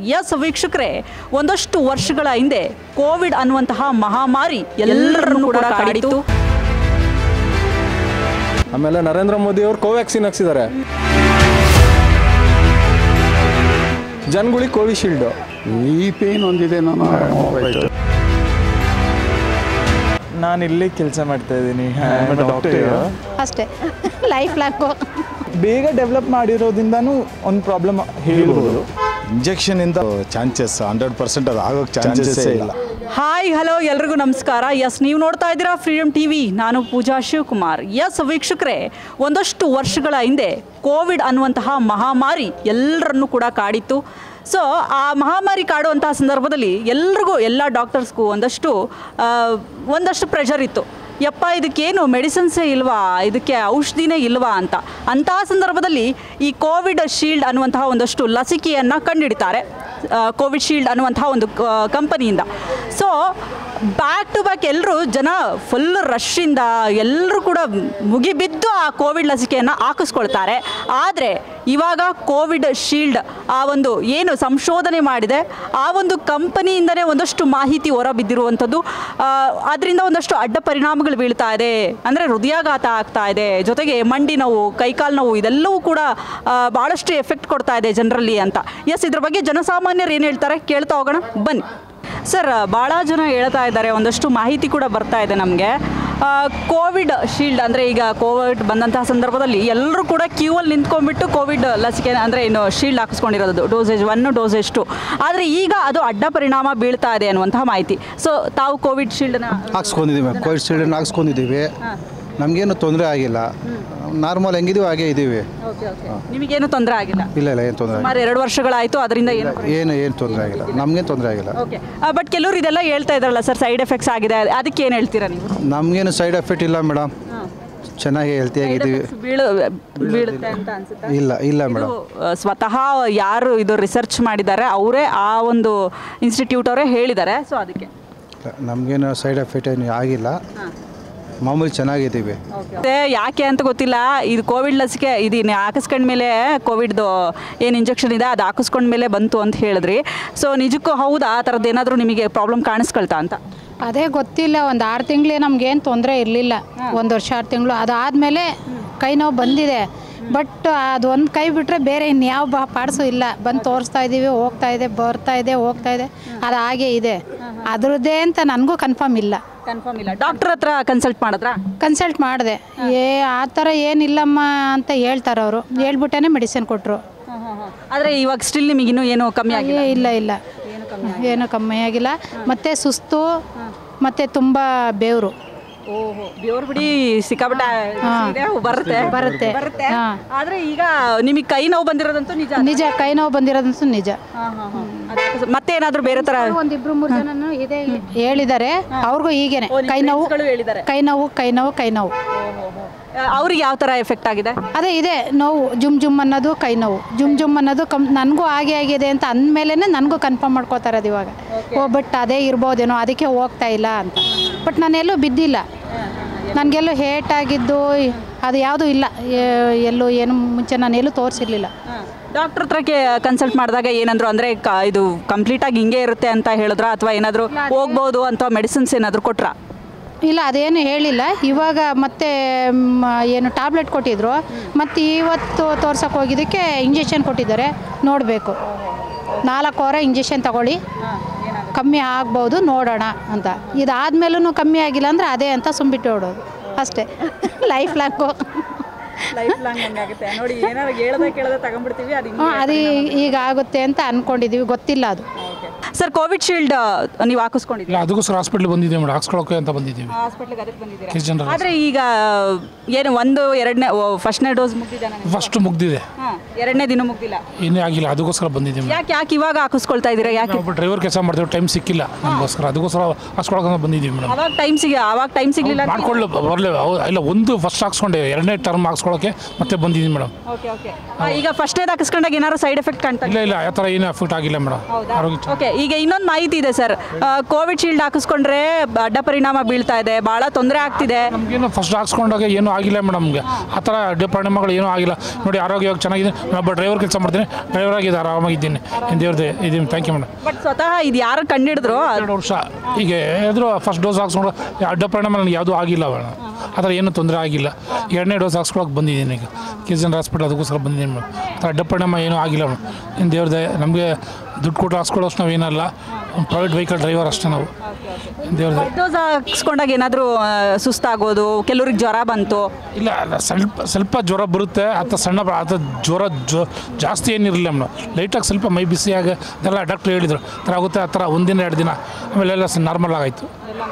S ವೀಕ್ಷಕರೇ ಒಂದಷ್ಟು ವರ್ಷಗಳ ಹಿಂದೆ ಕೋವಿಡ್ ಅನ್ನುವಂತಹ ಮಹಾಮಾರಿ ಎಲ್ಲರನ್ನೂ ಕೂಡ ಕಾಡಿತ್ತು ಆಮೇಲೆ ನರೇಂದ್ರ ಮೋದಿ ಅವರು ಕೋವ್ಯಾಕ್ಸಿನ್ ಹಾಕ್ಸಿದ್ದಾರೆ ಜನಗಳಿಗೆ ಕೋವಿಶೀಲ್ಡು ಈ ಪೇನ್ ಒಂದಿದೆ ನಾನು ನಾನು ಇಲ್ಲಿ ಕೆಲಸ ಮಾಡ್ತಾ ಇದ್ದೀನಿ ಡಾಕ್ಟರ್ ಅಷ್ಟೇ ಲೈಫ್ ಲಾಂಗು ಬೇಗ ಡೆವಲಪ್ ಮಾಡಿರೋದ್ರಿಂದನೂ ಒಂದು ಪ್ರಾಬ್ಲಮ್ ಹೇಳ್ಬೋದು ಇಂಜೆಕ್ಷನ್ ಇಂದ ಚಾನ್ಸಸ್ ಹಂಡ್ರೆಡ್ ಪರ್ಸೆಂಟ್ ಅದು ಆಗೋಕ್ಕೆ ಚಾನ್ಸಸ್ ಇಲ್ಲ ಹಾಯ್ ಹಲೋ ಎಲ್ರಿಗೂ ನಮಸ್ಕಾರ ಎಸ್ ನೀವು ನೋಡ್ತಾ ಇದ್ದೀರಾ ಫ್ರೀಡಮ್ ಟಿವಿ ನಾನು ಪೂಜಾ ಶಿವಕುಮಾರ್ ಎಸ್ ವೀಕ್ಷಕರೇ ಒಂದಷ್ಟು ವರ್ಷಗಳ ಹಿಂದೆ ಕೋವಿಡ್ ಅನ್ನುವಂತಹ ಮಹಾಮಾರಿ ಎಲ್ಲರನ್ನೂ ಕೂಡ ಕಾಡಿತ್ತು ಸೊ ಆ ಮಹಾಮಾರಿ ಕಾಡುವಂತಹ ಸಂದರ್ಭದಲ್ಲಿ ಎಲ್ರಿಗೂ ಎಲ್ಲ ಡಾಕ್ಟರ್ಸ್ಗೂ ಒಂದಷ್ಟು ಆ, ಒಂದಷ್ಟು ಪ್ರೆಷರ್ ಇತ್ತು ಯಪ್ಪ ಇದಕ್ಕೇನು ಮೆಡಿಸಿನ್ಸೇ ಇಲ್ವಾ ಇದಕ್ಕೆ ಔಷಧಿನೇ ಇಲ್ವಾ ಅಂತ ಅಂತಹ ಸಂದರ್ಭದಲ್ಲಿ ಈ ಕೋವಿಡ್ ಶೀಲ್ಡ್ ಅನ್ನುವಂತಹ ಒಂದಷ್ಟು ಲಸಿಕೆಯನ್ನು ಕಂಡುಹಿಡಿತಾರೆ ಕೋವಿಡ್ ಶೀಲ್ಡ್ ಅನ್ನುವಂತಹ ಒಂದು ಕಂಪನಿಯಿಂದ ಸೊ ಬ್ಯಾಕ್ ಟು ಬ್ಯಾಕ್ ಎಲ್ಲರೂ ಜನ ಫುಲ್ ರಶ್ಶಿಂದ ಎಲ್ಲರೂ ಕೂಡ ಮುಗಿಬಿದ್ದು ಆ ಕೋವಿಡ್ ಲಸಿಕೆಯನ್ನು ಹಾಕಿಸ್ಕೊಳ್ತಾರೆ ಆದರೆ ಇವಾಗ ಕೋವಿಡ್ ಶೀಲ್ಡ್ ಆ ಒಂದು ಏನು ಸಂಶೋಧನೆ ಮಾಡಿದೆ ಆ ಒಂದು ಕಂಪನಿಯಿಂದನೇ ಒಂದಷ್ಟು ಮಾಹಿತಿ ಹೊರಬಿದ್ದಿರುವಂಥದ್ದು ಅದರಿಂದ ಒಂದಷ್ಟು ಅಡ್ಡ ಪರಿಣಾಮಗಳು ಬೀಳ್ತಾ ಇದೆ ಅಂದರೆ ಹೃದಯಾಘಾತ ಆಗ್ತಾ ಇದೆ ಜೊತೆಗೆ ಮಂಡಿ ನೋವು ಕೈಕಾಲು ನೋವು ಇದೆಲ್ಲವೂ ಕೂಡ ಆ, ಭಾಳಷ್ಟು ಎಫೆಕ್ಟ್ ಕೊಡ್ತಾ ಇದೆ ಜನರಲ್ಲಿ ಅಂತ ಎಸ್ ಇದ್ರ ಬಗ್ಗೆ ಜನಸಾಮಾನ್ಯರು ಏನು ಹೇಳ್ತಾರೆ ಕೇಳ್ತಾ ಹೋಗೋಣ ಬನ್ನಿ ಸರ್ ಭಾಳ ಜನ ಹೇಳ್ತಾ ಇದ್ದಾರೆ ಒಂದಷ್ಟು ಮಾಹಿತಿ ಕೂಡ ಬರ್ತಾ ಇದೆ ನಮಗೆ ಕೋವಿಡ್ ಶೀಲ್ಡ್ ಅಂದರೆ ಈಗ ಕೋವಿಡ್ ಬಂದಂತಹ ಸಂದರ್ಭದಲ್ಲಿ ಎಲ್ಲರೂ ಕೂಡ ಕ್ಯೂ ಅಲ್ಲಿ ನಿಂತ್ಕೊಂಡ್ಬಿಟ್ಟು ಕೋವಿಡ್ ಲಸಿಕೆ ಅಂದರೆ ಏನು ಶೀಲ್ಡ್ ಹಾಕಿಸ್ಕೊಂಡಿರೋದು ಡೋಸೇಜ್ ಒನ್ ಡೋಸೇಜ್ ಟು ಆದರೆ ಈಗ ಅದು ಅಡ್ಡ ಪರಿಣಾಮ ಬೀಳ್ತಾ ಇದೆ ಅನ್ನುವಂತಹ ಮಾಹಿತಿ ಸೊ ತಾವು ಕೋವಿಡ್ ಶೀಲ್ಡ್ನ ಹಾಕ್ಸ್ಕೊಂಡಿದ್ದೀವಿ ಕೋವಿಡ್ ಶೀಲ್ಡ್ ಹಾಕ್ಸ್ಕೊಂಡಿದ್ದೀವಿ ನಮಗೇನು ತೊಂದರೆ ಆಗಿಲ್ಲ ನಾರ್ಮಲ್ ಹೆಂಗಿದೀವಿ ಹಾಗೆ ಇದ್ದೀವಿ ನಿಮಗೇನು ತೊಂದರೆ ಆಗಿಲ್ಲ ಇಲ್ಲ ಇಲ್ಲ ಏನು ತೊಂದರೆ ಸುಮಾರು ಎರಡು ವರ್ಷಗಳಾಯಿತು ಅದರಿಂದ ಏನು ಏನು ಏನು ತೊಂದರೆ ಆಗಿಲ್ಲ ನಮಗೇನು ತೊಂದರೆ ಆಗಿಲ್ಲ ಓಕೆ ಬಟ್ ಕೆಲವರು ಇದೆಲ್ಲ ಹೇಳ್ತಾ ಇದ್ದಾರಲ್ಲ ಸರ್ ಸೈಡ್ ಎಫೆಕ್ಟ್ಸ್ ಆಗಿದೆ ಅದಕ್ಕೆ ಏನು ಹೇಳ್ತೀರಾ ನೀವು ನಮಗೇನು ಸೈಡ್ ಎಫೆಕ್ಟ್ ಇಲ್ಲ ಮೇಡಮ್ ಚೆನ್ನಾಗಿ ಹೆಲ್ತಿಯಾಗಿದ್ದೀವಿ ಬೀಳು ಬೀಳುತ್ತೆ ಅಂತ ಅನ್ಸುತ್ತೆ ಇಲ್ಲ ಇಲ್ಲ ಮೇಡಮ್ ಆ, ಸ್ವತಃ ಯಾರು ಇದು ರಿಸರ್ಚ್ ಮಾಡಿದ್ದಾರೆ ಅವರೇ ಆ ಒಂದು ಇನ್ಸ್ಟಿಟ್ಯೂಟ್ ಅವರೇ ಹೇಳಿದ್ದಾರೆ ಸೊ ಅದಕ್ಕೆ ನಮಗೇನು ಸೈಡ್ ಎಫೆಕ್ಟ್ ಏನು ಆಗಿಲ್ಲ ಮಾಮೂಲಿ ಚೆನ್ನಾಗಿದ್ದೀವಿ ಮತ್ತೆ ಯಾಕೆ ಅಂತ ಗೊತ್ತಿಲ್ಲ ಇದು ಕೋವಿಡ್ ಲಸಿಕೆ ಇದು ಹಾಕಿಸ್ಕೊಂಡ್ಮೇಲೆ ಕೋವಿಡ್ದು ಏನು ಇಂಜೆಕ್ಷನ್ ಇದೆ ಅದು ಹಾಕಿಸ್ಕೊಂಡ್ಮೇಲೆ ಬಂತು ಅಂತ ಹೇಳಿದ್ರಿ ಸೊ ನಿಜಕ್ಕೂ ಹೌದಾ ಆ ಥರದ್ದು ಏನಾದರೂ ನಿಮಗೆ ಪ್ರಾಬ್ಲಮ್ ಕಾಣಿಸ್ಕೊಳ್ತಾ ಅಂತ ಅದೇ ಗೊತ್ತಿಲ್ಲ ಒಂದು ಆರು ತಿಂಗಳೇ ನಮ್ಗೇನು ತೊಂದರೆ ಇರಲಿಲ್ಲ ಒಂದು ವರ್ಷ ಆರು ತಿಂಗಳು ಅದಾದಮೇಲೆ ಕೈ ನೋವು ಬಂದಿದೆ ಬಟ್ ಅದು ಒಂದು ಕೈ ಬಿಟ್ಟರೆ ಬೇರೆ ಇನ್ಯಾವ ಬಾ ಪಾಡ್ಸು ಇಲ್ಲ ಬಂದು ತೋರಿಸ್ತಾ ಇದ್ದೀವಿ ಹೋಗ್ತಾ ಇದೆ ಬರ್ತಾ ಇದೆ ಹೋಗ್ತಾ ಇದೆ ಅದು ಹಾಗೆ ಇದೆ ಅದ್ರದ್ದೇ ಅಂತ ನನಗೂ ಕನ್ಫರ್ಮ್ ಇಲ್ಲ ಕನ್ಫರ್ಮ್ ಇಲ್ಲ ಡಾಕ್ಟರ್ ಹತ್ರ ಕನ್ಸಲ್ಟ್ ಮಾಡಿದ್ರಾ ಕನ್ಸಲ್ಟ್ ಮಾಡಿದೆ ಏ ಆ ಥರ ಏನಿಲ್ಲಮ್ಮ ಅಂತ ಹೇಳ್ತಾರೆ ಅವರು ಹೇಳ್ಬಿಟ್ಟೇ ಮೆಡಿಸಿನ್ ಕೊಟ್ಟರು ಆದರೆ ಇವಾಗ ಸ್ಟಿಲ್ ನಿಮಗಿನ್ನೂ ಏನು ಕಮ್ಮಿ ಆಗಿಲ್ಲ ಏ ಇಲ್ಲ ಇಲ್ಲ ಏನು ಕಮ್ಮಿ ಆಗಿಲ್ಲ ಮತ್ತೆ ಸುಸ್ತು ಮತ್ತೆ ತುಂಬ ಬೇವರು ಓಹೋ ದೇವ್ರ ಬಿಡಿ ಸಿಕ್ಕಾಪಟ್ಟೆ ಇದೆ, ಬರುತ್ತೆ ಬರುತ್ತೆ. ಬರುತ್ತೆ ಹಾ. ಆದ್ರೆ ಈಗ ನಿಮಗೆ ಕೈ ನೋವು ಬಂದಿರೋದಂತೂ ನಿಜ ನಿಜ ಕೈ ನೋವು ಬಂದಿರೋದಂತೂ ನಿಜ ಅದ್- ಮತ್ತೆ ಏನಾದ್ರೂ ಬೇರೆ ತರ ಒಂದಿಬ್ರು ಮೂರು ಜನ ಇದೆ ಹೇಳಿದ್ದಾರೆ ಅವ್ರಿಗೂ ಹೀಗೇನೆ ಕೈ ನೋವು ಹೇಳಿದ್ದಾರೆ ಕೈ ನೋವು ಕೈ ನೋವು ಕೈ ನೋವು ಅವ್ರಿಗೆ ಯಾವ ತರ ಎಫೆಕ್ಟ್ ಆಗಿದೆ ಅದೇ ಇದೆ ನೋವು ಜುಮ್ ಜುಮ್ ಅನ್ನೋದು ಕೈ ನೋವು ಜುಮ್ ಜುಮ್ ಅನ್ನೋದು ಕಮ್ ನನಗೂ ಹಾಗೆ ಆಗಿದೆ ಅಂತ ಅಂದಮೇಲೆ ನನಗೂ ಕನ್ಫರ್ಮ್ ಮಾಡ್ಕೋತಾರೆ ಅದು ಇವಾಗ ಓ ಬಟ್ ಅದೇ ಇರ್ಬೋದೇನೋ ಅದಕ್ಕೆ ಹೋಗ್ತಾ ಇಲ್ಲ ಅಂತ ಬಟ್ ನಾನೆಲ್ಲೂ ಬಿದ್ದಿಲ್ಲ ನನಗೆಲ್ಲೂ ಹೇಟ್ ಆಗಿದ್ದು ಅದು ಯಾವುದೂ ಇಲ್ಲ ಏ- ಎಲ್ಲೂ ಏನು ಮುಂಚೆ ನಾನು ಎಲ್ಲೂ ತೋರಿಸಿರ್ಲಿಲ್ಲ ಡಾಕ್ಟರ್ ಹತ್ರ ಕನ್ಸಲ್ಟ್ ಮಾಡಿದಾಗ ಏನಂದ್ರು ಅಂದ್ರೆ ಕ- ಇದು ಕಂಪ್ಲೀಟ್ ಆಗಿ ಹಿಂಗೆ ಇರುತ್ತೆ ಅಂತ ಹೇಳಿದ್ರ ಅಥವಾ ಏನಾದ್ರು ಹೋಗ್ಬೋದು ಅಂತ ಮೆಡಿಸಿನ್ಸ್ ಏನಾದ್ರು ಕೊಟ್ರಾ ಇಲ್ಲ ಅದೇನು ಹೇಳಿಲ್ಲ ಇವಾಗ ಮತ್ತೆ ಮ್, ಏನು ಟ್ಯಾಬ್ಲೆಟ್ ಕೊಟ್ಟಿದ್ರು ಮತ್ತು ಇವತ್ತು ತೋರ್ಸಕ್ಕೆ ಹೋಗಿದ್ದಕ್ಕೆ ಇಂಜೆಕ್ಷನ್ ಕೊಟ್ಟಿದ್ದಾರೆ ನೋಡಬೇಕು ನಾಲ್ಕು ವಾರ ಇಂಜೆಕ್ಷನ್ ತಗೊಳ್ಳಿ ಕಮ್ಮಿ ಆಗ್ಬೋದು ನೋಡೋಣ ಅಂತ ಇದಾದ್ಮೇಲೂ ಕಮ್ಮಿ ಆಗಿಲ್ಲ ಅಂದರೆ ಅದೇ ಅಂತ ಸುಮ್ಬಿಟ್ಟು ನೋಡೋದು ಅಷ್ಟೇ ಲೈಫ್ ಲಾಂಗು ಲೈಫ್ ಲಾಂಗ್ ಹಂಗಾಗುತ್ತೆ ನೋಡಿ ಏನಾದ್ರು ಹೇಳ್ದೆ ಕೇಳದೆ ತಗೊಂಡ್ಬಿಡ್ತೀವಿ ಅದು ಹ್ಞೂ ಅದು ಈಗ ಆಗುತ್ತೆ ಅಂತ ಅಂದ್ಕೊಂಡಿದ್ದೀವಿ ಗೊತ್ತಿಲ್ಲ ಅದು ಸರ್ ಕೋವಿಡ್ ಶೀಲ್ಡ್ ನೀವು ಹಾಕಿಸ್ಕೊಂಡಿದ್ದೀವಿ ಇಲ್ಲ ಅದಕ್ಕೋಸ್ಕರ ಹಾಸ್ಪಿಟ್ಲ್ ಬಂದಿದ್ದೀವಿ ಮೇಡಮ್ ಹಾಕ್ಸ್ಕೊಳಕ್ಕೆ ಅಂತ ಬಂದಿದ್ದೀವಿ ಹಾಸ್ಪಿಟ್ಲಿಗೆ ಅದಕ್ಕೆ ಬಂದಿದ್ದೀರಾ ಎಷ್ಟು ಜನರ ಆದ್ರೆ ಈಗ ಏನು ಒಂದು ಎರಡನೇ ಫಸ್ಟ್ನೇ ಡೋಸ್ ಮುಗ್ದಿದೆ ನನಗೆ ಫಸ್ಟ್ ಮುಗ್ದಿದೆ ಹಾಂ ಎರಡನೇ ದಿನ ಮುಗ್ದಿಲ್ಲ ಇನ್ನೇ ಆಗಿಲ್ಲ ಅದಕ್ಕೋಸ್ಕರ ಬಂದಿದ್ದೀವಿ ಯಾಕೆ ಯಾಕೆ ಇವಾಗ ಹಾಕಿಸ್ಕೊಳ್ತಾ ಇದ್ದೀರಾ ಯಾಕೆ ಒಬ್ಬ ಡ್ರೈವರ್ ಕೆಲಸ ಮಾಡ್ತೀವಿ ಟೈಮ್ ಸಿಕ್ಕಿಲ್ಲ ನಮಗೋಸ್ಕರ ಅದಕ್ಕೋಸ್ಕರ ಹಾಕ್ಸ್ಕೊಳಕ್ಕೆ ಬಂದಿದ್ದೀವಿ ಮೇಡಮ್ ಅವಾಗ ಟೈಮ್ ಸಿಗ ಅವಾಗ ಟೈಮ್ ಸಿಗ್ಲಿಲ್ಲ ಅಂತ ಮಾಡ್ಕೊಳ್ಳಿ ಬರಲಿ ಇಲ್ಲ ಒಂದು ಫಸ್ಟ್ ಹಾಕ್ಸ್ಕೊಂಡೆ ಎರಡನೇ ಟರ್ಮ್ ಹಾಕ್ಸ್ಕೊಳಕ್ಕೆ ಮತ್ತೆ ಬಂದಿದ್ದೀವಿ ಮೇಡಮ್ ಓಕೆ ಓಕೆ ಈಗ ಫಸ್ಟ್ನೇದು ಹಾಕಿಸ್ಕೊಂಡಾಗ ಏನಾದ್ರು ಸೈಡ್ ಎಫೆಕ್ಟ್ ಕಾಣ್ತಾ ಇಲ್ಲ ಇಲ್ಲ ಆ ಥರ ಏನು ಎಫೆಕ್ಟ್ ಆಗಿಲ್ಲ ಮೇಡಮ್ ಹೌದಾ ಆರೋಗ್ಯ ಓಕೆ ಈಗ ಇನ್ನೊಂದು ಮಾಹಿತಿ ಇದೆ ಸರ್ ಕೋವಿಡ್ ಶೀಲ್ಡ್ ಹಾಕಿಸ್ಕೊಂಡ್ರೆ ಅಡ್ಡ ಪರಿಣಾಮ ಬೀಳ್ತಾ ಇದೆ ಭಾಳ ತೊಂದರೆ ಆಗ್ತಿದೆ ನಮಗೇನು ಫಸ್ಟ್ ಹಾಕ್ಸ್ಕೊಂಡಾಗ ಏನೂ ಆಗಿಲ್ಲ ಮೇಡಮ್ ನಮಗೆ ಆ ಥರ ಅಡ್ಡ ಪರಿಣಾಮಗಳು ಏನೂ ಆಗಿಲ್ಲ ನೋಡಿ ಆರೋಗ್ಯವಾಗಿ ಚೆನ್ನಾಗಿದೆ ನಾನೊಬ್ಬ ಡ್ರೈವರ್ ಕೆಲಸ ಮಾಡ್ತೀನಿ ಡ್ರೈವರ್ ಆಗಿದೆ ಆರಾಮಾಗಿದ್ದೀನಿ ದೇವ್ರದ್ದು ಇದ್ದೀನಿ ಥ್ಯಾಂಕ್ ಯು ಮೇಡಮ್ ಬಟ್ ಸ್ವತಃ ಇದು ಯಾರು ಕಂಡಿಡಿದ್ರು ಎರಡು ವರ್ಷ ಈಗ ಎದ್ರು ಫಸ್ಟ್ ಡೋಸ್ ಹಾಕ್ಸ್ಕೊಂಡು ಅಡ್ಡ ಪರಿಣಾಮ ನನಗೆ ಯಾವುದೂ ಆಗಿಲ್ಲ ಮೇಡಮ್ ಆ ಥರ ಏನೂ ತೊಂದರೆ ಆಗಿಲ್ಲ ಎರಡನೇ ಡೋಸ್ ಹಾಕ್ಸ್ಕೊಳಕ್ಕೆ ಬಂದಿದ್ದೀನಿ ಈಗ ಕೆ ಜಿ ಎನ್ ಹಾಸ್ಪಿಟಲ್ ಅದಕ್ಕೋಸ್ಕರ ಬಂದಿದ್ದೀನಿ ಮೇಡಮ್ ಆ ಥರ ಅಡ್ಡ ಪರಿಣಾಮ ಏನೂ ಆಗಿಲ್ಲ ಮೇಡಮ್ ಇನ್ನು ದೇವ್ರದ್ದು ನಮಗೆ ದುಡ್ಡು ಕೊಟ್ಟು ಹಾಕ್ಸ್ಕೊಳ್ಳೋಷ್ಟು ನಾವೇನಲ್ಲ ಪ್ರೈವೇಟ್ ವೆಹಿಕಲ್ ಡ್ರೈವರ್ ಅಷ್ಟೇ ನಾವು ದೇವ್ರದ್ದು ಡೋಸ್ ಹಾಕ್ಸ್ಕೊಂಡಾಗ ಏನಾದರೂ ಸುಸ್ತಾಗೋದು ಕೆಲವ್ರಿಗೆ ಜ್ವರ ಬಂತು ಇಲ್ಲ ಅಲ್ಲ ಸ್ವಲ್ಪ ಸ್ವಲ್ಪ ಜ್ವರ ಬರುತ್ತೆ ಅಥವಾ ಸಣ್ಣ ಬ- ಅಥವಾ ಜ್ವರ ಜೊ ಜಾಸ್ತಿ ಏನಿರಲಿಲ್ಲ ಮೇಡಮ್ ಲೈಟಾಗಿ ಸ್ವಲ್ಪ ಮೈ ಬಿಸಿಯಾಗ ಅದೆಲ್ಲ ಡಾಕ್ಟ್ರ್ ಹೇಳಿದರು ಥರ ಆಗುತ್ತೆ ಆ ಥರ ಒಂದಿನ ಎರಡು ದಿನ ಆಮೇಲೆ ಎಲ್ಲ ನಾರ್ಮಲ್ ಆಗಾಯಿತು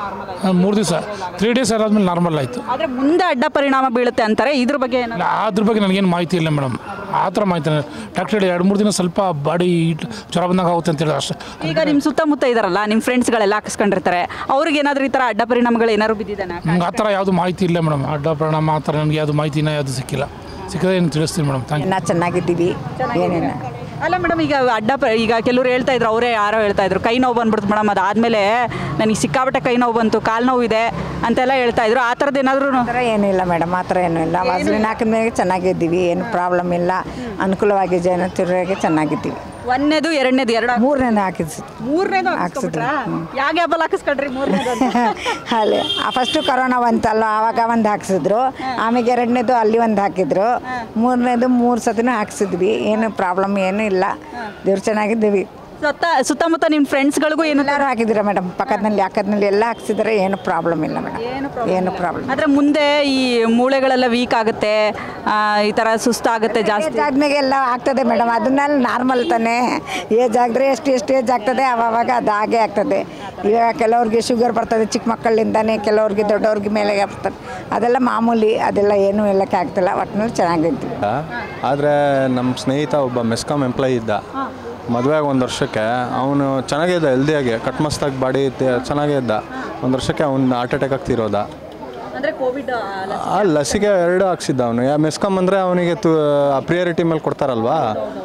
ಮೂರು ದಿವಸ ತ್ರೀ ಡೇಸ್ ಆದಮೇಲೆ ನಾರ್ಮಲ್ ಆಯಿತು ಆದರೆ ಮುಂದೆ ಅಡ್ಡ ಪರಿಣಾಮ ಬೀಳುತ್ತೆ ಅಂತಾರೆ ಇದ್ರ ಬಗ್ಗೆ ಏನಾದ್ರು ಇಲ್ಲ ಅದ್ರ ಬಗ್ಗೆ ನನಗೇನು ಮಾಹಿತಿ ಇಲ್ಲ ಮೇಡಮ್ ಆ ಥರ ಮಾಹಿತಿ ಡಾಕ್ಟ್ರ್ ಹೇಳಿ ಎರಡು ಮೂರು ದಿನ ಸ್ವಲ್ಪ ಬಾಡಿ ಜ್ವರ ಬಂದಾಗ ಆಗುತ್ತೆ ಅಂತ ಹೇಳಿದ್ರು ಅಷ್ಟೇ ಈಗ ನಿಮ್ಮ ಸುತ್ತಮುತ್ತ ಇದಾರಲ್ಲ ನಿಮ್ಮ ಫ್ರೆಂಡ್ಸ್ಗಳೆಲ್ಲ ಹಾಕಿಸ್ಕೊಂಡಿರ್ತಾರೆ ಅವ್ರಿಗೆ ಏನಾದರೂ ಈ ಥರ ಅಡ್ಡ ಪರಿಣಾಮಗಳು ಏನಾದ್ರು ಬಿದ್ದಿದ್ದಾನೆ ನಂಗೆ ಆ ಥರ ಯಾವುದು ಮಾಹಿತಿ ಇಲ್ಲ ಮೇಡಮ್ ಅಡ್ಡ ಪರಿಣಾಮ ಆ ಥರ ನನಗೆ ಯಾವುದು ಮಾಹಿತಿನ ಯಾವುದು ಸಿಕ್ಕಿಲ್ಲ ಸಿಕ್ಕಿದ್ರೆ ಏನು ತಿಳಿಸ್ತೀನಿ ಮೇಡಮ್ ಥ್ಯಾಂಕ್ ಯು ನಾ ಚೆನ್ನಾಗಿದ್ದೀವಿ ಏನಿಲ್ಲ ಅಲ್ಲ ಮೇಡಮ್ ಈಗ ಅಡ್ಡ ಪ ಈಗ ಕೆಲವರು ಹೇಳ್ತಾ ಇದ್ರು ಅವರೇ ಯಾರೋ ಹೇಳ್ತಾ ಇದ್ರು ಕೈ ನೋವು ಬಂದ್ಬಿಡ್ತು ಮೇಡಮ್ ಅದಾದಮೇಲೆ ನನಗೆ ಸಿಕ್ಕಾಪಟ್ಟೆ ಕೈ ನೋವು ಬಂತು ಕಾಲು ನೋವು ಇದೆ ಅಂತೆಲ್ಲ ಹೇಳ್ತಾ ಇದ್ರು ಆ ಥರದ್ದು ಏನಾದರೂ ಆ ಥರ ಏನಿಲ್ಲ ಮೇಡಮ್ ಆ ಥರ ಏನೂ ಇಲ್ಲ ವಾಸಲಿನ ಹಾಕಿದ್ಮೇಲೆ ಚೆನ್ನಾಗಿದ್ದೀವಿ ಏನು ಪ್ರಾಬ್ಲಮ್ ಇಲ್ಲ ಅನುಕೂಲವಾಗಿ ಜನ ತಿರುಗಿ ಚೆನ್ನಾಗಿದ್ದೀವಿ ಒಂದನೇದು ಎರಡನೇದು ಎರಡು ಮೂರನೇದು ಹಾಕಿಸ್ ಮೂರನೇದು ಹಾಕ್ಸಿದ್ವಿ ಯಾವ ಗ್ಯಾಪಲ್ಲಿ ಹಾಕಿಸ್ಕೊಂಡ್ರಿ ಮೂರನೇದು ಅಲ್ಲಿ ಫಸ್ಟು ಕೊರೋನಾ ಬಂತಲ್ಲ ಆವಾಗ ಒಂದು ಹಾಕ್ಸಿದ್ರು ಆಮೇಲೆ ಎರಡನೇದು ಅಲ್ಲಿ ಒಂದು ಹಾಕಿದ್ರು ಮೂರನೇದು ಮೂರು ಸತಿನೂ ಹಾಕ್ಸಿದ್ವಿ ಏನು ಪ್ರಾಬ್ಲಮ್ ಏನೂ ಇಲ್ಲ ದೇವ್ರು ಚೆನ್ನಾಗಿದ್ದೀವಿ ಸುತ್ತ ಸುತ್ತಮುತ್ತ ನಿಮ್ಮ ಫ್ರೆಂಡ್ಸ್ಗಳಿಗೂ ಏನು ಎಲ್ಲರೂ ಹಾಕಿದ್ದೀರಾ ಮೇಡಮ್ ಪಕ್ಕದಲ್ಲಿ ಅಕ್ಕದಲ್ಲಿ ಎಲ್ಲ ಹಾಕ್ಸಿದ್ರೆ ಏನು ಪ್ರಾಬ್ಲಮ್ ಇಲ್ಲ ಮೇಡಮ್ ಏನು ಪ್ರಾಬ್ಲಮ್ ಆದರೆ ಮುಂದೆ ಈ ಮೂಳೆಗಳೆಲ್ಲ ವೀಕ್ ಆಗುತ್ತೆ ಆ, ಈ ಥರ ಸುಸ್ತಾಗುತ್ತೆ ಜಾಸ್ತಿ ಏಜ್ ಆದ್ಮೇಲೆ ಎಲ್ಲ ಆಗ್ತದೆ ಮೇಡಮ್ ಅದನ್ನೆಲ್ಲ ನಾರ್ಮಲ್ ತಾನೇ ಏಜ್ ಆಗಿದ್ರೆ ಎಷ್ಟು ಎಷ್ಟು ಏಜ್ ಆಗ್ತದೆ ಆವಾಗ ಅದು ಹಾಗೆ ಆಗ್ತದೆ ಈಗ ಕೆಲವ್ರಿಗೆ ಶುಗರ್ ಬರ್ತದೆ ಚಿಕ್ಕ ಮಕ್ಕಳಿಂದಾನೆ ಕೆಲವ್ರಿಗೆ ದೊಡ್ಡವ್ರಿಗೆ ಮೇಲೆ ಬರ್ತದೆ ಅದೆಲ್ಲ ಮಾಮೂಲಿ ಅದೆಲ್ಲ ಏನೂ ಹೇಳಕ್ಕೆ ಆಗ್ತಿಲ್ಲ ಒಟ್ಟಿನಲ್ಲಿ ಚೆನ್ನಾಗಿದ್ವಿ ಆದರೆ ನಮ್ಮ ಸ್ನೇಹಿತ ಒಬ್ಬ ಮೆಸ್ಕಾಮ್ ಎಂಪ್ಲಾಯಿ ಇದ್ದ ಮದುವೆ ಒಂದು ವರ್ಷಕ್ಕೆ ಅವನು ಚೆನ್ನಾಗೇ ಇದ್ದ ಹೆಲ್ದಿಯಾಗಿ ಕಟ್ ಮಸ್ತಾಗಿ ಬಾಡಿ ಚೆನ್ನಾಗೇ ಇದ್ದ ಒಂದು ವರ್ಷಕ್ಕೆ ಅವ್ನು ಹಾರ್ಟ್ ಅಟ್ಯಾಕ್ ಆಗ್ತಿರೋದ ಅಂದರೆ ಕೋವಿಡ್ ಆ ಲಸಿಕೆ ಎರಡು ಹಾಕ್ಸಿದ್ದ ಅವನು ಯಾ ಮೆಸ್ಕಾಮ್ ಅಂದರೆ ಅವನಿಗೆ ತು ಪ್ರಿಯಾರಿಟಿ ಮೇಲೆ ಕೊಡ್ತಾರಲ್ವಾ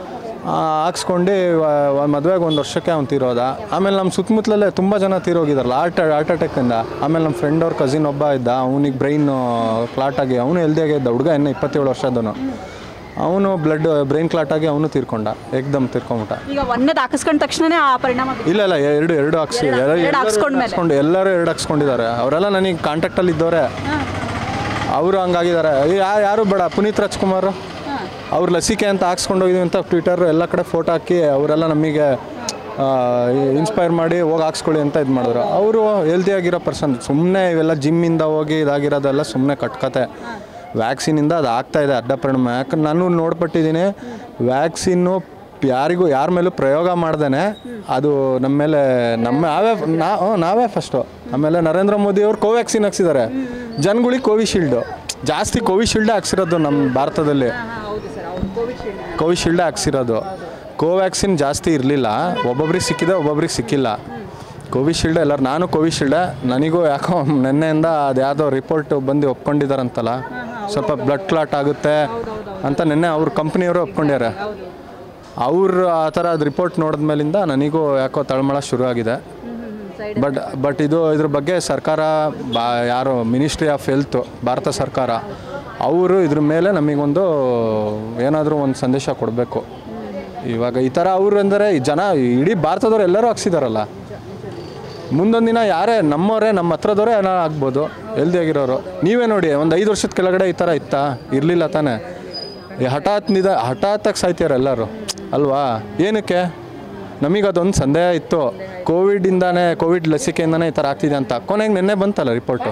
ಆ, ಹಾಕ್ಸ್ಕೊಂಡು ಮದುವೆಗೆ ಒಂದು ವರ್ಷಕ್ಕೆ ಅವ್ನು ತೀರೋದ ಆಮೇಲೆ ನಮ್ಮ ಸುತ್ತಮುತ್ತಲಲ್ಲೇ ತುಂಬ ಜನ ತೀರೋಗಿದಾರಲ್ಲ ಹಾರ್ಟ್ ಹಾರ್ಟ್ ಅಟ್ಯಾಕಿಂದ ಆಮೇಲೆ ನಮ್ಮ ಫ್ರೆಂಡ್ ಅವ್ರ ಕಸಿನ್ ಒಬ್ಬ ಇದ್ದ ಅವನಿಗೆ ಬ್ರೈನ್ ಕ್ಲಾಟ್ ಆಗಿ ಅವನು ಹೆಲ್ದಿಯಾಗಿ ಇದ್ದ ಹುಡುಗ ಇನ್ನು ಇಪ್ಪತ್ತೇಳು ವರ್ಷದವನು ಅವನು ಬ್ಲಡ್ ಬ್ರೈನ್ ಕ್ಲಾಟ್ ಆಗಿ ಅವನು ತೀರ್ಕೊಂಡ ಏಕ್ದಮ್ ತೀರ್ಕೊಂಬಿಟ್ಟ ಈಗ ಒಂದೇದು ಹಾಕಿಸ್ಕೊಂಡ ತಕ್ಷಣನೇ ಆ ಪರಿಣಾಮ ಬೀಳುತ್ತೆ. ಇಲ್ಲ ಇಲ್ಲ ಎರಡು ಎರಡು ಹಾಕ್ಸಿ ಎರಡು- ಎಲ್ಲ- ಎರಡು ಎಲ್ಲರೂ ಹಾಕ್ಸ್ಕೊಂಡ್ಮೇಲೆ. ಹಾಕ್ಸ್ಕೊಂಡು ಎಲ್ಲರೂ ಎರಡು ಹಾಕ್ಸ್ಕೊಂಡಿದ್ದಾರೆ ಅವರೆಲ್ಲ ನನಗೆ ಕಾಂಟ್ಯಾಕ್ಟಲ್ಲಿ ಇದ್ದವರೆ ಅವರು ಹಂಗಾಗಿದ್ದಾರೆ ಯಾ ಯಾರು ಬೇಡ ಪುನೀತ್ ರಾಜ್ಕುಮಾರ್ ಅವ್ರು ಲಸಿಕೆ ಅಂತ ಹಾಕ್ಸ್ಕೊಂಡು ಹೋಗಿದ್ವಿ ಅಂತ ಟ್ವಿಟರ್ ಎಲ್ಲ ಕಡೆ ಫೋಟೋ ಹಾಕಿ ಅವರೆಲ್ಲ ನಮಗೆ ಇನ್ಸ್ಪೈರ್ ಮಾಡಿ ಹೋಗಿ ಹಾಕ್ಸ್ಕೊಳ್ಳಿ ಅಂತ ಇದು ಮಾಡಿದ್ರು ಅವರು ಹೆಲ್ದಿಯಾಗಿರೋ ಪರ್ಸನ್ ಸುಮ್ಮನೆ ಇವೆಲ್ಲ ಜಿಮ್ಮಿಂದ ಹೋಗಿ ಇದಾಗಿರೋದೆಲ್ಲ ಸುಮ್ಮನೆ ಕಟ್ಕತೆ ವ್ಯಾಕ್ಸಿನಿಂದ ಅದು ಆಗ್ತಾ ಇದೆ ಅಡ್ಡ ಪರಿಣಾಮ ಯಾಕಂದ್ರೆ ನಾನು ನೋಡ್ಪಟ್ಟಿದ್ದೀನಿ ವ್ಯಾಕ್ಸಿನ್ನು ಯಾರಿಗೂ ಯಾರ ಮೇಲೂ ಪ್ರಯೋಗ ಮಾಡ್ದೇನೆ ಅದು ನಮ್ಮ ಮೇಲೆ ನಮ್ಮ ನಾವೇ ನಾ ಹ್ಞೂ, ನಾವೇ ಫಸ್ಟು ಆಮೇಲೆ ನರೇಂದ್ರ ಮೋದಿ ಅವರು ಕೋವ್ಯಾಕ್ಸಿನ್ ಹಾಕ್ಸಿದ್ದಾರೆ ಜನಗಳಿಗೆ ಕೋವಿಶೀಲ್ಡು ಜಾಸ್ತಿ ಕೋವಿಶೀಲ್ಡೇ ಹಾಕ್ಸಿರೋದು ನಮ್ಮ ಭಾರತದಲ್ಲಿ ಕೋವಿಶೀಲ್ಡೇ ಹಾಕ್ಸಿರೋದು ಕೋವ್ಯಾಕ್ಸಿನ್ ಜಾಸ್ತಿ ಇರಲಿಲ್ಲ ಒಬ್ಬೊಬ್ರಿಗೆ ಸಿಕ್ಕಿದೆ ಒಬ್ಬೊಬ್ರಿಗೆ ಸಿಕ್ಕಿಲ್ಲ ಕೋವಿಶೀಲ್ಡ್ ಎಲ್ಲರೂ ನಾನು ಕೋವಿಶೀಲ್ಡೆ ನನಗೂ ಯಾಕೋ ನಿನ್ನೆಯಿಂದ ಅದು ಯಾವುದೋ ರಿಪೋರ್ಟ್ ಬಂದು ಒಪ್ಕೊಂಡಿದ್ದಾರಂತಲ್ಲ ಸ್ವಲ್ಪ ಬ್ಲಡ್ ಕ್ಲಾಟ್ ಆಗುತ್ತೆ ಅಂತ ನಿನ್ನೆ ಅವ್ರ ಕಂಪ್ನಿಯವರು ಒಪ್ಕೊಂಡಿದ್ದಾರೆ ಅವ್ರು ಆ ಥರ ಅದು ರಿಪೋರ್ಟ್ ನೋಡಿದ್ಮೇಲಿಂದ ನನಗೂ ಯಾಕೋ ತಳಮಳ ಶುರು ಆಗಿದೆ ಬಟ್ ಬಟ್ ಇದು ಇದ್ರ ಬಗ್ಗೆ ಸರ್ಕಾರ ಬಾ ಯಾರು ಮಿನಿಸ್ಟ್ರಿ ಆಫ್ ಹೆಲ್ತ್ ಭಾರತ ಸರ್ಕಾರ ಅವರು ಇದ್ರ ಮೇಲೆ ನಮಗೊಂದು ಏನಾದರೂ ಒಂದು ಸಂದೇಶ ಕೊಡಬೇಕು ಇವಾಗ ಈ ಥರ ಅವರು ಅಂದರೆ ಜನ ಇಡೀ ಭಾರತದವ್ರು ಎಲ್ಲರೂ ಹಾಕ್ಸಿದಾರಲ್ಲ ಮುಂದೊಂದು ದಿನ ಯಾರೇ ನಮ್ಮವರೇ ನಮ್ಮ ಹತ್ರದವರೇ ಏನೋ ಆಗ್ಬೋದು ಹೆಲ್ದಿಯಾಗಿರೋರು ನೀವೇ ನೋಡಿ ಒಂದು ಐದು ವರ್ಷದ ಕೆಳಗಡೆ ಈ ಥರ ಇತ್ತಾ ಇರಲಿಲ್ಲ ತಾನೇ ಈ ಹಠಾತ್ ನಿಧ ಹಠಾತ್ತಾಗಿ ಸಾಯ್ತಿದ್ದಾರೆ ಎಲ್ಲರೂ ಅಲ್ವಾ ಏನಕ್ಕೆ ನಮಗೆ ಅದೊಂದು ಸಂದೇಹ ಇತ್ತು ಕೋವಿಡಿಂದಾನೇ ಕೋವಿಡ್ ಲಸಿಕೆಯಿಂದನೇ ಈ ಥರ ಆಗ್ತಿದೆ ಅಂತ ಕೊನೆಗೆ ನಿನ್ನೆ ಬಂತಲ್ಲ ರಿಪೋರ್ಟು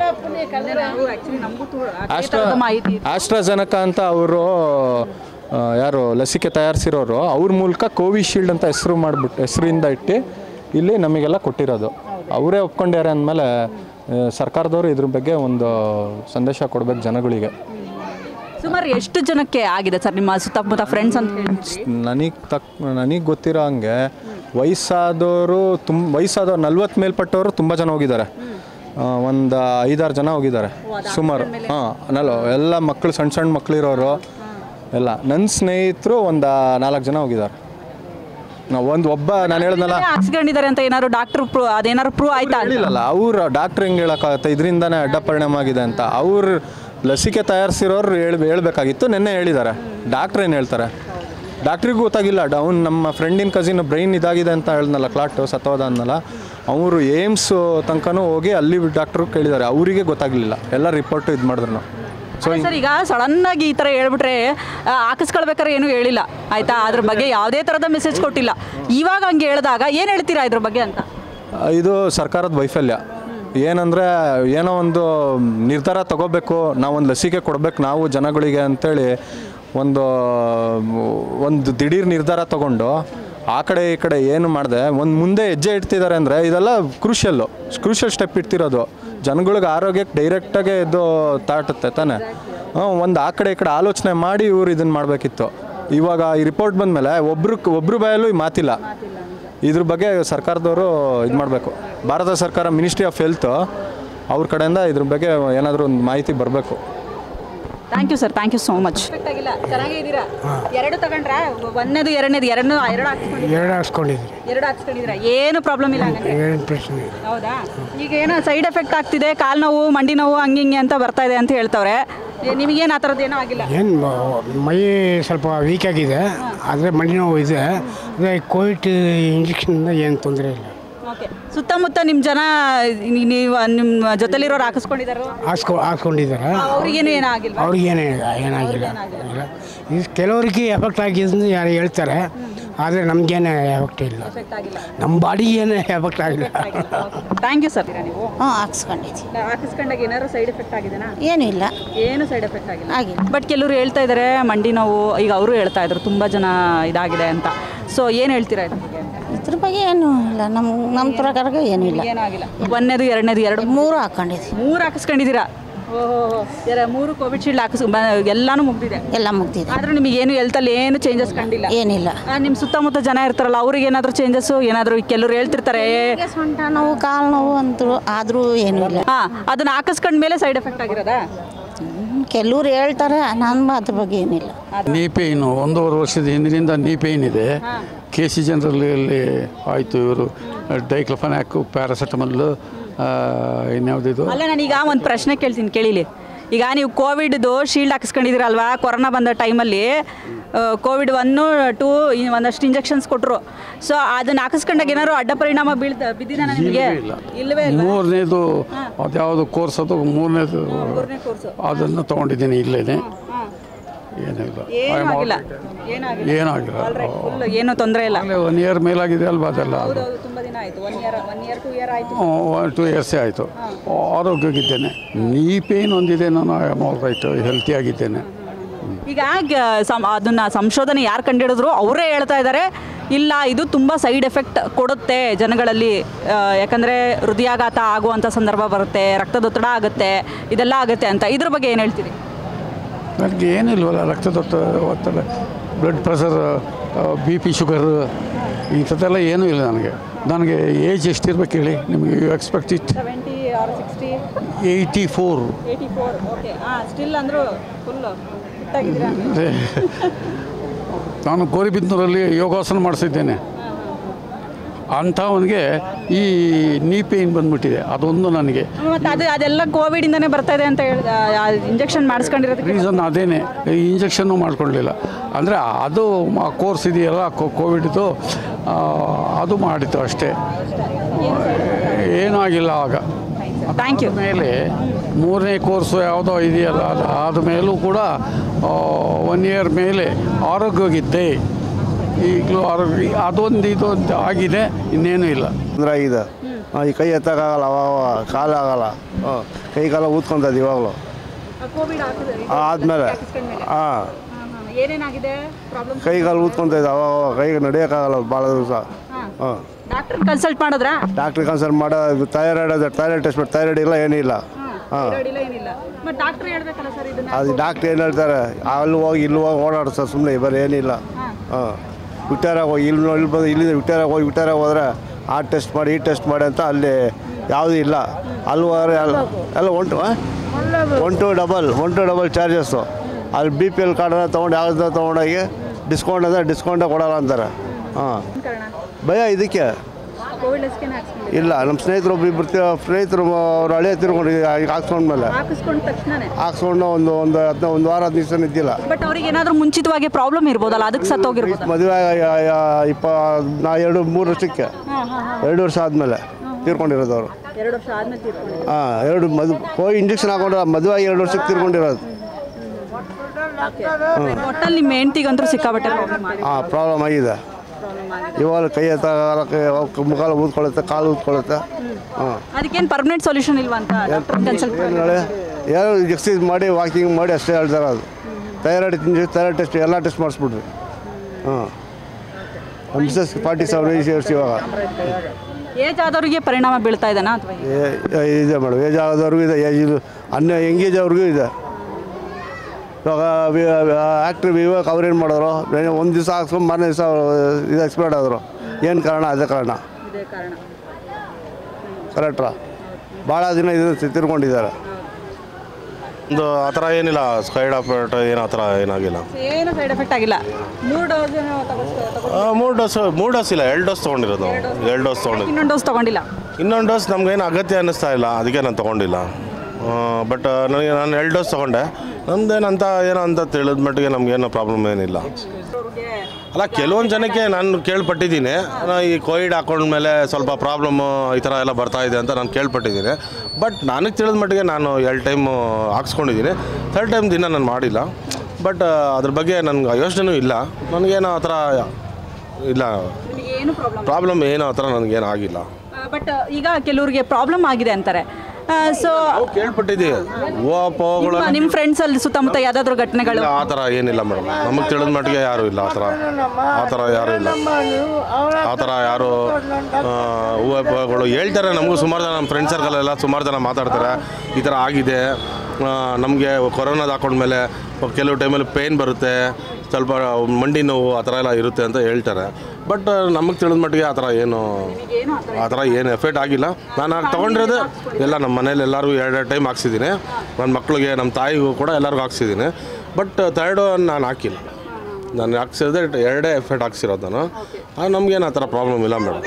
ಆಸ್ಟ್ರಾ ಮಾಹಿತಿ ಆಸ್ಟ್ರಾಜೆನಕ ಅಂತ ಅವರು ಯಾರು ಲಸಿಕೆ ತಯಾರಿಸಿರೋರು ಅವ್ರ ಮೂಲಕ ಕೋವಿಶೀಲ್ಡ್ ಅಂತ ಹೆಸರು ಮಾಡಿಬಿಟ್ಟು ಹೆಸರಿಂದ ಇಟ್ಟು ಇಲ್ಲಿ ನಮಗೆಲ್ಲ ಕೊಟ್ಟಿರೋದು ಅವರೇ ಒಪ್ಕೊಂಡ್ಯಾರೆ ಅಂದಮೇಲೆ ಸರ್ಕಾರದವರು ಇದ್ರ ಬಗ್ಗೆ ಒಂದು ಸಂದೇಶ ಕೊಡ್ಬೇಕು ಜನಗಳಿಗೆ ಸುಮಾರು ಎಷ್ಟು ಜನಕ್ಕೆ ಆಗಿದೆ ಸರ್ ನಿಮ್ಮ ಸುತ್ತಮುತ್ತ ಫ್ರೆಂಡ್ಸ್ ಅಂತ ಹೇಳಿದ್ರಿ ನನಗೆ ತಕ್ ನನಗೆ ಗೊತ್ತಿರೋ ಹಂಗೆ ವಯಸ್ಸಾದವರು ತುಂಬ ವಯಸ್ಸಾದವ್ರು ನಲ್ವತ್ತು ಮೇಲ್ಪಟ್ಟವರು ತುಂಬ ಜನ ಹೋಗಿದ್ದಾರೆ ಒಂದು ಐದಾರು ಜನ ಹೋಗಿದ್ದಾರೆ ಸುಮಾರು ಹಾಂ ನಲ್ವ ಎಲ್ಲ ಮಕ್ಕಳು ಸಣ್ಣ ಸಣ್ಣ ಮಕ್ಕಳಿರೋರು ಎಲ್ಲ ನನ್ನ ಸ್ನೇಹಿತರು ಒಂದು ನಾಲ್ಕು ಜನ ಹೋಗಿದ್ದಾರೆ ಒಂದು ಒಬ್ಬ ನಾನು ಹೇಳ್ದಲ್ಲ ಹಾಕ್ಸ್ಕೊಂಡಿದ್ದಾರೆ ಅಂತ ಏನಾದ್ರು ಡಾಕ್ಟರ್ ಪ್ರೂವ್ ಅದೇನಾದ್ರು ಪ್ರೂವ್ ಆಯ್ತಾ ಅಂತ ಹೇಳಿಲ್ಲಲ್ಲ ಅವ್ರು ಡಾಕ್ಟ್ರ್ ಹೆಂಗೆ ಹೇಳೋಕ್ಕಾಗತ್ತೆ ಇದರಿಂದನೇ ಅಡ್ಡ ಪರಿಣಾಮ ಆಗಿದೆ ಅಂತ ಅವ್ರು ಲಸಿಕೆ ತಯಾರಿಸಿರೋರು ಹೇಳಿ ಹೇಳ್ಬೇಕಾಗಿತ್ತು ನಿನ್ನೆ ಹೇಳಿದ್ದಾರೆ ಡಾಕ್ಟ್ರ್ ಏನು ಹೇಳ್ತಾರೆ ಡಾಕ್ಟ್ರಿಗೂ ಗೊತ್ತಾಗಿಲ್ಲ ಅವ್ನು ನಮ್ಮ ಫ್ರೆಂಡಿನ ಕಸಿನ್ ಬ್ರೈನ್ ಇದಾಗಿದೆ ಅಂತ ಹೇಳ್ದನಲ್ಲ ಕ್ಲಾಟು ಸತ್ತೋದ ಅನ್ನಲ್ಲ ಅವರು ಏಮ್ಸ್ ತನಕನೂ ಹೋಗಿ ಅಲ್ಲಿ ಡಾಕ್ಟ್ರು ಕೇಳಿದ್ದಾರೆ ಅವರಿಗೆ ಗೊತ್ತಾಗಲಿಲ್ಲ ಎಲ್ಲ ರಿಪೋರ್ಟು ಇದು ಮಾಡಿದ್ರು ಸೊ ಸರ್ ಈಗ ಸಡನ್ ಆಗಿ ಈ ಥರ ಹೇಳ್ಬಿಟ್ರೆ ಆ, ಹಾಕಿಸ್ಕೊಳ್ಬೇಕಾದ್ರೆ ಏನು ಹೇಳಿಲ್ಲ ಆಯ್ತಾ ಅದ್ರ ಬಗ್ಗೆ ಯಾವುದೇ ಥರದ ಮೆಸೇಜ್ ಕೊಟ್ಟಿಲ್ಲ ಇವಾಗ ಹಂಗೆ ಹೇಳಿದಾಗ ಏನು ಹೇಳ್ತೀರಾ ಇದ್ರ ಬಗ್ಗೆ ಅಂತ ಇದು ಸರ್ಕಾರದ ವೈಫಲ್ಯ ಏನಂದರೆ ಏನೋ ಒಂದು ನಿರ್ಧಾರ ತಗೋಬೇಕು ನಾವೊಂದು ಲಸಿಕೆ ಕೊಡಬೇಕು ನಾವು ಜನಗಳಿಗೆ ಅಂತೇಳಿ ಒಂದು ಒಂದು ದಿಢೀರ್ ನಿರ್ಧಾರ ತಗೊಂಡು ಆ ಕಡೆ ಈ ಕಡೆ ಏನು ಮಾಡಿದೆ ಒಂದು ಮುಂದೆ ಹೆಜ್ಜೆ ಇಡ್ತಿದ್ದಾರೆ ಅಂದರೆ ಇದೆಲ್ಲ ಕ್ರೂಷಲ್ಲು ಕ್ರೂಷಲ್ ಸ್ಟೆಪ್ ಇಡ್ತಿರೋದು ಜನಗಳಿಗೆ ಆರೋಗ್ಯಕ್ಕೆ ಡೈರೆಕ್ಟಾಗೆ ಇದು ತಾಟುತ್ತೆ ತಾನೆ ಒಂದು ಆ ಕಡೆ ಈ ಕಡೆ ಆಲೋಚನೆ ಮಾಡಿ ಇವ್ರು ಇದನ್ನು ಮಾಡಬೇಕಿತ್ತು ಇವಾಗ ಈ ರಿಪೋರ್ಟ್ ಬಂದಮೇಲೆ ಒಬ್ರು ಒಬ್ರು ಬಾಯಲ್ಲೂ ಈ ಮಾತಿಲ್ಲ ಇದ್ರ ಬಗ್ಗೆ ಸರ್ಕಾರದವರು ಇದು ಮಾಡಬೇಕು ಭಾರತ ಸರ್ಕಾರ ಮಿನಿಸ್ಟ್ರಿ ಆಫ್ ಹೆಲ್ತ್ ಅವ್ರ ಕಡೆಯಿಂದ ಇದ್ರ ಬಗ್ಗೆ ಏನಾದರೂ ಒಂದು ಮಾಹಿತಿ ಬರಬೇಕು thank you sir thank you so much ಆಗಿಲ್ಲ ಚೆನ್ನಾಗಿದ್ದೀರಾ ಎರಡು ತಗೊಂಡ್ರ ಒಂದನೇದು ಎರಡನೇದು ಎರಡು ಎರಡು ಹಾಕ್ಸ್ಕೊಂಡಿದ್ದೀರಾ ಎರಡು ಹಾಕ್ಸ್ಕೊಂಡಿದ್ರಿ ಎರಡು ಹಾಕ್ಸ್ಕೊಂಡಿದ್ದೀರಾ ಏನು ಪ್ರಾಬ್ಲಮ್ ಇಲ್ಲ ಹಂಗಂದ್ರೆ ಏನು ಪ್ರಶ್ನೆ ಇಲ್ಲ. ಹೌದಾ ಈಗ ಏನೋ ಸೈಡ್ ಎಫೆಕ್ಟ್ ಆಗ್ತಿದೆ ಕಾಲು ನೋವು ಮಂಡಿ ನೋವು ಹಂಗೆ ಹಿಂಗೆ ಅಂತ ಬರ್ತಾ ಇದೆ ಅಂತ ಹೇಳ್ತವ್ರೆ ಏ, ನಿಮಗೇನು ಆ ಥರದ್ದು ಏನೂ ಆಗಿಲ್ಲ ಏನು ಮೈ ಸ್ವಲ್ಪ ವೀಕ್ ಆಗಿದೆ ಆದರೆ ಮಂಡಿ ನೋವು ಇದೆ ಅದೇ ಕೋವಿಡ್ ಇಂಜೆಕ್ಷನಿಂದ ಏನು ತೊಂದರೆ ಇಲ್ಲ ಓಕೆ ಸುತ್ತಮುತ್ತ ನಿಮ್ಮ ಜನ ನೀ- ನೀವು ನಿಮ್ಮ ಜೊತೆಲಿರೋರು ಹಾಕಿಸ್ಕೊಂಡಿದ್ದಾರೋ ಹಾಕ್ಸ್ಕೊ ಹಾಕ್ಸ್ಕೊಂಡಿದ್ದಾರೆ ಅವ್ರಿಗೇನು ಏನೂ ಆಗಿಲ್ಲ ಅವ್ರಿಗೇನೇ ಏನಾಗಿಲ್ಲ ಇಲ್ಲ ಇದು ಕೆಲವರಿಗೆ ಎಫೆಕ್ಟ್ ಆಗಿದೆ ಯಾರು ಹೇಳ್ತಾರೆ ಆದರೆ ನಮಗೇನೆ ಎಫೆಕ್ಟ್ ಇಲ್ಲ ನಮ್ಮ ಬಾಡಿಗೆ ಏನು ಎಫೆಕ್ಟ್ ಆಗಿಲ್ಲ ಥ್ಯಾಂಕ್ ಯು ಸರ್ ನೀವು ಹ್ಞೂ ಹಾಕ್ಸ್ಕೊಂಡಿದ್ವಿ ಹಾಕಿಸ್ಕೊಂಡಾಗ ಏನಾದ್ರು ಸೈಡ್ ಎಫೆಕ್ಟ್ ಆಗಿದೆನಾ ಏನೂ ಇಲ್ಲ ಏನು ಸೈಡ್ ಎಫೆಕ್ಟ್ ಆಗಿಲ್ಲ ಆಗಿಲ್ಲ ಬಟ್ ಕೆಲವರು ಹೇಳ್ತಾ ಇದ್ದಾರೆ ಮಂಡಿ ನೋವು ಈಗ ಅವರು ಹೇಳ್ತಾ ಇದ್ರು ತುಂಬ ಜನ ಇದಾಗಿದೆ ಅಂತ ಸೊ ಏನು ಹೇಳ್ತೀರಾ ಇದ್ರ ಬಗ್ಗೆ ಇದ್ರ ಬಗ್ಗೆ ಏನೂ ಇಲ್ಲ ನಮ್ಮ ನಮ್ಮ ಪ್ರಕಾರ ಏನೂ ಇಲ್ಲ ಏನಾಗಿಲ್ಲ ಒಂದನೇದು ಎರಡನೇದು ಎರಡು ಮೂರು ಹಾಕ್ಕೊಂಡಿದ್ವಿ ಮೂರು ಹಾಕಿಸ್ಕೊಂಡಿದ್ದೀರಾ ಓಹೋ ಎರ ಮೂರು ಕೋವಿಡ್ ಶೀಲ್ಡ್ ಹಾಕಿಸ್ ಬ- ಎಲ್ಲಾನು ಮುಗ್ದಿದೆ ಎಲ್ಲ ಮುಗ್ದಿದೆ ಆದ್ರೂ ನಿಮಗೆ ಏನು ಹೆಲ್ತಲ್ಲಿ ಏನು ಚೇಂಜಸ್ ಕಂಡಿಲ್ಲ ಏನಿಲ್ಲ ನಿಮ್ಮ ಸುತ್ತಮುತ್ತ ಜನ ಇರ್ತಾರಲ್ಲ ಅವ್ರಿಗೆ ಏನಾದರೂ ಚೇಂಜಸ್ಸು ಏನಾದರೂ ಕೆಲವರು ಹೇಳ್ತಿರ್ತಾರೆ ಸೊಂಟ ನೋವು ಕಾಲು ನೋವು ಅಂತೂ ಆದರೂ ಏನೂ ಇಲ್ಲ ಹಾಂ ಅದನ್ನ ಹಾಕಿಸ್ಕೊಂಡ ಮೇಲೆ ಸೈಡ್ ಎಫೆಕ್ಟ್ ಆಗಿರೋದಾ ಕೆಲವ್ರು ಹೇಳ್ತಾರೆ ನಾನು ಅದ್ರ ಬಗ್ಗೆ ಏನಿಲ್ಲ ನೀ ಪೇಯ್ನು ಒಂದೂವರೆ ವರ್ಷದ ಹಿಂದಿನಿಂದ ನೀ ಪೇಯ್ನ್ ಇದೆ ಕೆ ಸಿ ಜನರಲ್ಲಲ್ಲಿ ಆಯಿತು ಇವರು ಡೈಕ್ಲಫನಾಕು ಪ್ಯಾರಾಸೆಟಮಲ್ಲು ಇನ್ಯಾವುದಿದು ಅಲ್ಲ ನಾನೀಗ ಒಂದು ಪ್ರಶ್ನೆ ಕೇಳ್ತೀನಿ ಕೇಳಿಲಿ ಈಗ ನೀವು ಕೋವಿಡ್ದು ಶೀಲ್ಡ್ ಹಾಕಿಸ್ಕೊಂಡಿದ್ದೀರಲ್ವಾ ಕೊರೋನಾ ಬಂದ ಟೈಮಲ್ಲಿ ಕೋವಿಡ್ ಒನ್ನು ಟೂ ಒಂದಷ್ಟು ಇಂಜೆಕ್ಷನ್ಸ್ ಕೊಟ್ಟರು ಸೊ ಅದನ್ನ ಹಾಕಿಸ್ಕೊಂಡಾಗ ಏನಾದ್ರು ಅಡ್ಡ ಪರಿಣಾಮ ಬೀಳ್ದ ಬಿದ್ದಿದ ನಿಮಗೆ ಇಲ್ಲ ಇಲ್ಲವೇ ಇಲ್ಲ ಮೂರನೇದು ಅದ್ಯಾವುದು ಕೋರ್ಸ್ ಅದು ಮೂರನೇದು ಮೂರನೇ ಕೋರ್ಸು ಅದನ್ನು ತೊಗೊಂಡಿದ್ದೀನಿ ಇಲ್ಲೇನೆ ಏನೂ ಇಲ್ಲ ಏನೂ ಆಗಿಲ್ಲ ಏನೂ ಆಗಿಲ್ಲ ಏನಾಗಿಲ್ಲ ಫುಲ್ ಏನೂ ತೊಂದರೆ ಇಲ್ಲ ಒನ್ ಇಯರ್ ಮೇಲಾಗಿದೆ ಅಲ್ವಾ ಅದೆಲ್ಲ ಹೌದು ತುಂಬ ದಿನ ಆಯಿತು one year one year two year ಆಯಿತು ಟು ಇಯರ್ಸೇ ಆಯಿತು ಆರೋಗ್ಯವಾಗಿದ್ದೇನೆ ನೀ ಪೇಯ್ನ್ ಒಂದಿದೆ ನಾನು ಐ ಆಮ್ ಆಲ್ ರೈಟ್ ಹೆಲ್ತಿಯಾಗಿದ್ದೇನೆ ಈಗ ಗ- ಸಂ ಅದನ್ನ ಸಂಶೋಧನೆ ಯಾರು ಕಂಡಿಡಿದ್ರು ಅವರೇ ಹೇಳ್ತಾ ಇದ್ದಾರೆ ಇಲ್ಲ ಇದು ತುಂಬ ಸೈಡ್ ಎಫೆಕ್ಟ್ ಕೊಡುತ್ತೆ ಜನಗಳಲ್ಲಿ ಆ, ಯಾಕಂದರೆ ಹೃದಯಾಘಾತ ಆಗುವಂಥ ಸಂದರ್ಭ ಬರುತ್ತೆ ರಕ್ತದೊತ್ತಡ ಆಗುತ್ತೆ ಇದೆಲ್ಲ ಆಗುತ್ತೆ ಅಂತ ಇದ್ರ ಬಗ್ಗೆ ಏನು ಹೇಳ್ತೀರಿ ನನಗೆ ಏನಿಲ್ವಲ್ಲ ರಕ್ತದೊತ್ತ ಒತ್ತಡ blood pressure B P sugar ಇಂಥದ್ದೆಲ್ಲ ಏನೂ ಇಲ್ಲ ನನಗೆ ನನಗೆ ಏಜ್ ಎಷ್ಟಿರ್ಬೇಕು ಹೇಳಿ ನಿಮಗೆ you expect it seventy or sixty eighty four eighty four okay ಹಾಂ ಸ್ಟಿಲ್ ಅಂದರೂ ಫುಲ್ಲು ಫಿಟ್ಟಾಗಿದ್ದೀರಾ ನಾನು ಕೋರಿಬಿದ್ನೂರಲ್ಲಿ ಯೋಗಾಸನ ಮಾಡಿಸಿದ್ದೇನೆ ಅಂಥವನಿಗೆ ಈ ನೀ ಪೇಯ್ನ್ ಬಂದ್ಬಿಟ್ಟಿದೆ ಅದೊಂದು ನನಗೆ ಮತ್ತು ಅದು ಅದೆಲ್ಲ ಕೋವಿಡಿಂದನೇ ಬರ್ತಾ ಇದೆ ಅಂತ ಹೇಳ್ದ ಇಂಜೆಕ್ಷನ್ ಮಾಡಿಸ್ಕೊಂಡಿರೋದಕ್ಕೆ ರೀಸನ್ ಅದೇನೆ ಇಂಜೆಕ್ಷನ್ನು ಮಾಡ್ಕೊಳ್ಳಲಿಲ್ಲ ಅಂದರೆ ಅದು ಕೋರ್ಸ್ ಇದೆಯಲ್ಲ ಕೋವಿಡ್ದು ಅದು ಮಾಡಿತ್ತು ಅಷ್ಟೇ ಏನೂ ಆಗಿಲ್ಲ ಆಗ ಥ್ಯಾಂಕ್ ಯು ಮೇಲೆ ಮೂರನೇ ಕೋರ್ಸು ಯಾವುದೋ ಇದೆಯಲ್ಲ ಅದು ಆದ ಮೇಲೂ ಕೂಡ ಒನ್ ಇಯರ್ ಮೇಲೆ ಆರೋಗ್ಯವಾಗಿದ್ದೆ ಈಗಲೂ ಆರೋಗ್ಯ ಅದೊಂದು ಇದೊಂದು ಆಗಿದೆ ಇನ್ನೇನೂ ಇಲ್ಲ ತೊಂದರೆ ಆಗಿದೆ ಆ, ಈ ಕೈ ಎತ್ತಕ್ಕಾಗಲ್ಲ ಅವಾಗ ಕಾಲು ಆಗಲ್ಲ ಆ, ಕೈ ಕಾಲ ಊದ್ಕೊಂತದ್ದು ಇವಾಗಲೂ ಕೋವಿಡ್ ಆದಮೇಲೆ ಹಾಂ ಏನೇನಾಗಿದೆ ಪ್ರಾಬ್ಲಮ್ ಕೈ ಕಾಲು ಊದ್ಕೊಂತೈತೆ ಅವಾಗ ಅವಾಗ ಕೈಗೆ ನಡೆಯೋಕ್ಕಾಗಲ್ಲ ಭಾಳ ದಿವಸ ಹಾಂ ಡಾಕ್ಟರ್ ಕನ್ಸಲ್ಟ್ ಮಾಡಿದ್ರಾ ಡಾಕ್ಟ್ರ್ ಕನ್ಸಲ್ಟ್ ಮಾಡೋ ಥೈರಾಯ್ಡ್ ಅದೇ ಥೈರಾಯ್ಡ್ ಟೆಸ್ಟ್ ಮಾಡಿ ಥೈರಾಯ್ಡ್ ಇಲ್ಲ ಏನಿಲ್ಲ ಹಾಂ ಇಲ್ಲ ಏನಿಲ್ಲ ಬಟ್ ಡಾಕ್ಟರ್ ಹೇಳ್ಬೇಕಲ್ಲ ಸರ್ ಇದನ್ನ ಅದು ಡಾಕ್ಟ್ರ್ ಏನು ಹೇಳ್ತಾರೆ ಅಲ್ಲಿ ಹೋಗಿ ಇಲ್ಲಿ ಹೋಗಿ ಓಡಾಡು ಸರ್ ಸುಮ್ಮನೆ ಬರೀ ಏನಿಲ್ಲ ಹಾಂ ವಿಕ್ಟೋರಿಯಾಗ ಹೋಗಿ ಇಲ್ಲಿ ಇಲ್ಲಿ ಬಂದು ಇಲ್ಲಿಂದ ವಿಕ್ಟೋರಿಯಾಗ ಹೋಗಿ ವಿಕ್ಟೋರಿಯಾಗ ಹೋದ್ರೆ ಆ ಟೆಸ್ಟ್ ಮಾಡಿ ಈ ಟೆಸ್ಟ್ ಮಾಡಿ ಅಂತ ಅಲ್ಲಿ ಯಾವುದೂ ಇಲ್ಲ ಅಲ್ಲಿ ಹೋದ್ರೆ ಎಲ್ಲ ಎಲ್ಲ one two one two double one two double charges ಅಲ್ಲಿ ಬಿ ಪಿ ಎಲ್ ಕಾರ್ಡನ್ನ ತೊಗೊಂಡು ಯಾವ್ದು ತೊಗೊಂಡೋಗಿ ಡಿಸ್ಕೌಂಟ್ ಅಂದರೆ ಡಿಸ್ಕೌಂಟೇ ಕೊಡಲ್ಲ ಅಂತಾರೆ ಹಾಂ ಭಯ ಇದಕ್ಕೆ ಕೋವಿಡ್ ಲಸಿಕೆನ ಹಾಕ್ಸ್ಕೊಂಡು ಇಲ್ಲ ನಮ್ಮ ಸ್ನೇಹಿತರು ಒಬ್ರು ಇಬ್ಬರು ತಿ- ಸ್ನೇಹಿತರು ಅವ್ರು ಹಳೆ ತಿರ್ಕೊಂಡು ಈಗ ಹಾಕ್ಸ್ಕೊಂಡ್ಮೇಲೆ ಹಾಕಿಸ್ಕೊಂಡ ತಕ್ಷಣನೇ ಹಾಕ್ಸ್ಕೊಂಡು ಒಂದು ಒಂದು ಹದಿನ ಒಂದು ವಾರ ಹದಿನೈದು ದಿವಸ ನಿಂತಿಲ್ಲ ಬಟ್ ಅವ್ರಿಗೆ ಏನಾದರೂ ಮುಂಚಿತವಾಗಿ ಪ್ರಾಬ್ಲಮ್ ಇರ್ಬೋದಲ್ಲ ಅದಕ್ಕೆ ಸತ್ತೋಗಿರ್ಬೋದು ಮದುವೆ ಇಪ್ಪ ನಾ ಎರಡು ಮೂರು ವರ್ಷಕ್ಕೆ ಎರಡು ವರ್ಷ ಆದಮೇಲೆ ತೀರ್ಕೊಂಡಿರೋದು ಅವರು ಎರಡು ವರ್ಷ ಆದ್ಮೇಲೆ ತೀರ್ಕೊಂಡು ಹಾಂ ಎರಡು ಮದು ಹೋಗಿ ಇಂಜೆಕ್ಷನ್ ಹಾಕೊಂಡು ಮದುವೆ ಆಗಿ ಎರಡು ವರ್ಷಕ್ಕೆ ತೀರ್ಕೊಂಡಿರೋದು ಒಟ್ಟಲ್ಲಿ ನಿಮ್ಮ ಹೆಂಡ್ತಿಗಂತೂ ಸಿಕ್ಕಾಬಟ್ಟೆ ಪ್ರಾಬ್ಲಮ್ ಹಾಂ ಪ್ರಾಬ್ಲಮ್ ಆಗಿದೆ ಇವಾಗ ಕೈ ಎತ್ತ ಮುಖ ಊದ್ಕೊಳ್ಳುತ್ತೆ ಕಾಲು ಊದ್ಕೊಳ್ಳುತ್ತೆ ಹಾಂ ಅದಕ್ಕೇನು ಪರ್ಮನೆಂಟ್ ಸೊಲ್ಯೂಷನ್ ಇಲ್ವಾ ಅಂತ ಡಾಕ್ಟರ್ ಕನ್ಸಲ್ಟ್ ಏನು ಹೇಳಿ ಯಾರು ಎಕ್ಸಸೈಸ್ ಮಾಡಿ ವಾಕಿಂಗ್ ಮಾಡಿ ಅಷ್ಟೇ ಹೇಳ್ತಾರೆ ಅದು ಥೈರಾಯ್ಡ್ ಇಂಜೆಕ್ಷನ್ ಥೈರಾಯ್ಡ್ ಟೆಸ್ಟ್ ಎಲ್ಲ ಟೆಸ್ಟ್ ಮಾಡಿಸ್ಬಿಡ್ರಿ ಹಾಂ ನಮ್ಮ ಮಿಸಸ್ ಫಾರ್ಟಿ ಸೆವೆನ್ ಇಯರ್ಸ್ ಇವಾಗ ಏಜ್ ಆದವರಿಗೆ ಪರಿಣಾಮ ಬೀಳ್ತಾ ಇದೆನಾ ಅಥವಾ ಏ- ಏ- ಇದೆ ಮೇಡಮ್ ಏಜ್ ಆಗೋದವ್ರಿಗೂ ಇದೆ ಏಜ್ ಇದು ಅನ್ನ ಎಂಗೇಜ್ ಅವ್ರಿಗೂ ಇದೆ ಇವಾಗ ಆ್ಯಕ್ಟ್ರ್ ವಿವೇಕ್ ಅವ್ರೇನು ಮಾಡೋರು ಒಂದು ದಿವಸ ಹಾಕ್ಸ್ಕೊಂಡು ಮಾರನೇ ದಿವಸ ಇದು ಎಕ್ಸ್ಪೈರ್ಡ್ ಆದರು ಏನು ಕಾರಣ ಅದೇ ಕಾರಣ ಇದೇ ಕಾರಣ ಕರೆಕ್ಟ್ರಾ ಭಾಳ ದಿನ ಇದು ತಿರ್ಕೊಂಡಿದ್ದಾರೆ ಒಂದು ಆ ಥರ ಏನಿಲ್ಲ ಸೈಡ್ ಎಫೆಕ್ಟ್ ಏನು ಆ ಥರ ಏನಾಗಿಲ್ಲ ಏನು ಸೈಡ್ ಎಫೆಕ್ಟ್ ಆಗಿಲ್ಲ ಮೂರು ಡೋಸ್ ಆ, ಮೂರು ಡೋಸ್ ಮೂರು ಡೋಸ್ ಇಲ್ಲ ಎರಡು ಡೋಸ್ ತೊಗೊಂಡಿರೋದು ನಾವು ಎರಡು ಡೋಸ್ ತೊಗೊಂಡಿದ್ದು ಇನ್ನೊಂದು ಡೋಸ್ ತಗೊಂಡಿಲ್ಲ ಇನ್ನೊಂದು ಡೋಸ್ ನಮಗೇನು ಅಗತ್ಯ ಅನ್ನಿಸ್ತಾ ಇಲ್ಲ ಅದಕ್ಕೆ ನಾನು ತೊಗೊಂಡಿಲ್ಲ ಬಟ್ ನನಗೆ ನಾನು ಎರಡು ಡೋಸ್ ತೊಗೊಂಡೆ ನಮ್ದೇನಂತ ಏನೋ ಅಂತ ತಿಳಿದ ಮಟ್ಟಿಗೆ ನಮಗೇನು ಪ್ರಾಬ್ಲಮ್ ಏನಿಲ್ಲ ಅಲ್ಲ ಕೆಲವೊಂದು ಜನಕ್ಕೆ ನಾನು ಕೇಳ್ಪಟ್ಟಿದ್ದೀನಿ ನಾ- ಈ ಕೋವಿಡ್ ಹಾಕೊಂಡ್ಮೇಲೆ ಸ್ವಲ್ಪ ಪ್ರಾಬ್ಲಮ್ಮು ಈ ಥರ ಎಲ್ಲ ಬರ್ತಾ ಇದೆ ಅಂತ ನಾನು ಕೇಳ್ಪಟ್ಟಿದ್ದೀನಿ ಬಟ್ ನನಗೆ ತಿಳಿದ ಮಟ್ಟಿಗೆ ನಾನು ಎರಡು ಟೈಮ್ ಹಾಕ್ಸ್ಕೊಂಡಿದ್ದೀನಿ ಥರ್ಡ್ ಟೈಮ್ ದಿನ ನಾನು ಮಾಡಿಲ್ಲ ಬಟ್ ಅದ್ರ ಬಗ್ಗೆ ನನಗೆ ಯೋಚನೆನೂ ಇಲ್ಲ ನನಗೇನೋ ಆ ಥರ ಇಲ್ಲ ಏನು ಪ್ರಾಬ್ಲಮ್ ಪ್ರಾಬ್ಲಮ್ ಏನೋ ಆ ಥರ ನನಗೇನು ಆಗಿಲ್ಲ ಬಟ್ ಈಗ ಕೆಲವ್ರಿಗೆ ಪ್ರಾಬ್ಲಮ್ ಆಗಿದೆ ಅಂತಾರೆ ಸೊ ಕೇಳ್ಪಟ್ಟಿದ್ದೀವಿ ಓ ಪೋಗಳು ನಿಮ್ಮ ಫ್ರೆಂಡ್ಸ್ ಅಲ್ಲಿ ಸುತ್ತಮುತ್ತ ಯಾವ್ದಾದ್ರು ಘಟನೆಗಳು ಇಲ್ಲ ಆ ಥರ ಏನಿಲ್ಲ ಮೇಡಮ್ ನಮಗೆ ತಿಳಿದ ಮಟ್ಟಿಗೆ ಯಾರೂ ಇಲ್ಲ ಆ ಥರ ಆ ಥರ ಯಾರೂ ಇಲ್ಲ ಆ ಥರ ಯಾರು ಹೂವಗಳು ಹೇಳ್ತಾರೆ ನಮಗೂ ಸುಮಾರು ಜನ ನಮ್ಮ ಫ್ರೆಂಡ್ ಸರ್ಕಲೆಲ್ಲ ಸುಮಾರು ಜನ ಮಾತಾಡ್ತಾರೆ ಈ ಥರ ಆಗಿದೆ ನಮಗೆ ಕೊರೋನಾದ ಹಾಕೊಂಡ್ಮೇಲೆ ಕೆಲವು ಟೈಮಲ್ಲಿ ಪೇಯ್ನ್ ಬರುತ್ತೆ ಸ್ವಲ್ಪ ಮಂಡಿ ನೋವು ಆ ಥರ ಎಲ್ಲ ಇರುತ್ತೆ ಅಂತ ಹೇಳ್ತಾರೆ ಬಟ್ ನಮಗೆ ತಿಳಿದ ಮಟ್ಟಿಗೆ ಆ ಥರ ಏನು ಆ ಥರ ಏನು ಎಫೆಕ್ಟ್ ಆಗಿಲ್ಲ ನಾನು ಆಗ ತೊಗೊಂಡಿರೋದು ಎಲ್ಲ ನಮ್ಮ ಮನೇಲಿ ಎಲ್ಲರಿಗೂ ಎರಡೆರಡು ಟೈಮ್ ಹಾಕ್ಸಿದ್ದೀನಿ ನನ್ನ ಮಕ್ಕಳಿಗೆ ನಮ್ಮ ತಾಯಿಗೂ ಕೂಡ ಎಲ್ಲರಿಗೂ ಹಾಕ್ಸಿದ್ದೀನಿ ಬಟ್ ಥರ್ಡು ನಾನು ಹಾಕಿಲ್ಲ ನಾನು ಹಾಕ್ಸಿರೋದೇ ಎರಡೇ ಎಫೆಕ್ಟ್ ಹಾಕ್ಸಿರೋದು ನಾನು ನಮಗೇನು ಆ ಥರ ಪ್ರಾಬ್ಲಮ್ ಇಲ್ಲ ಮೇಡಮ್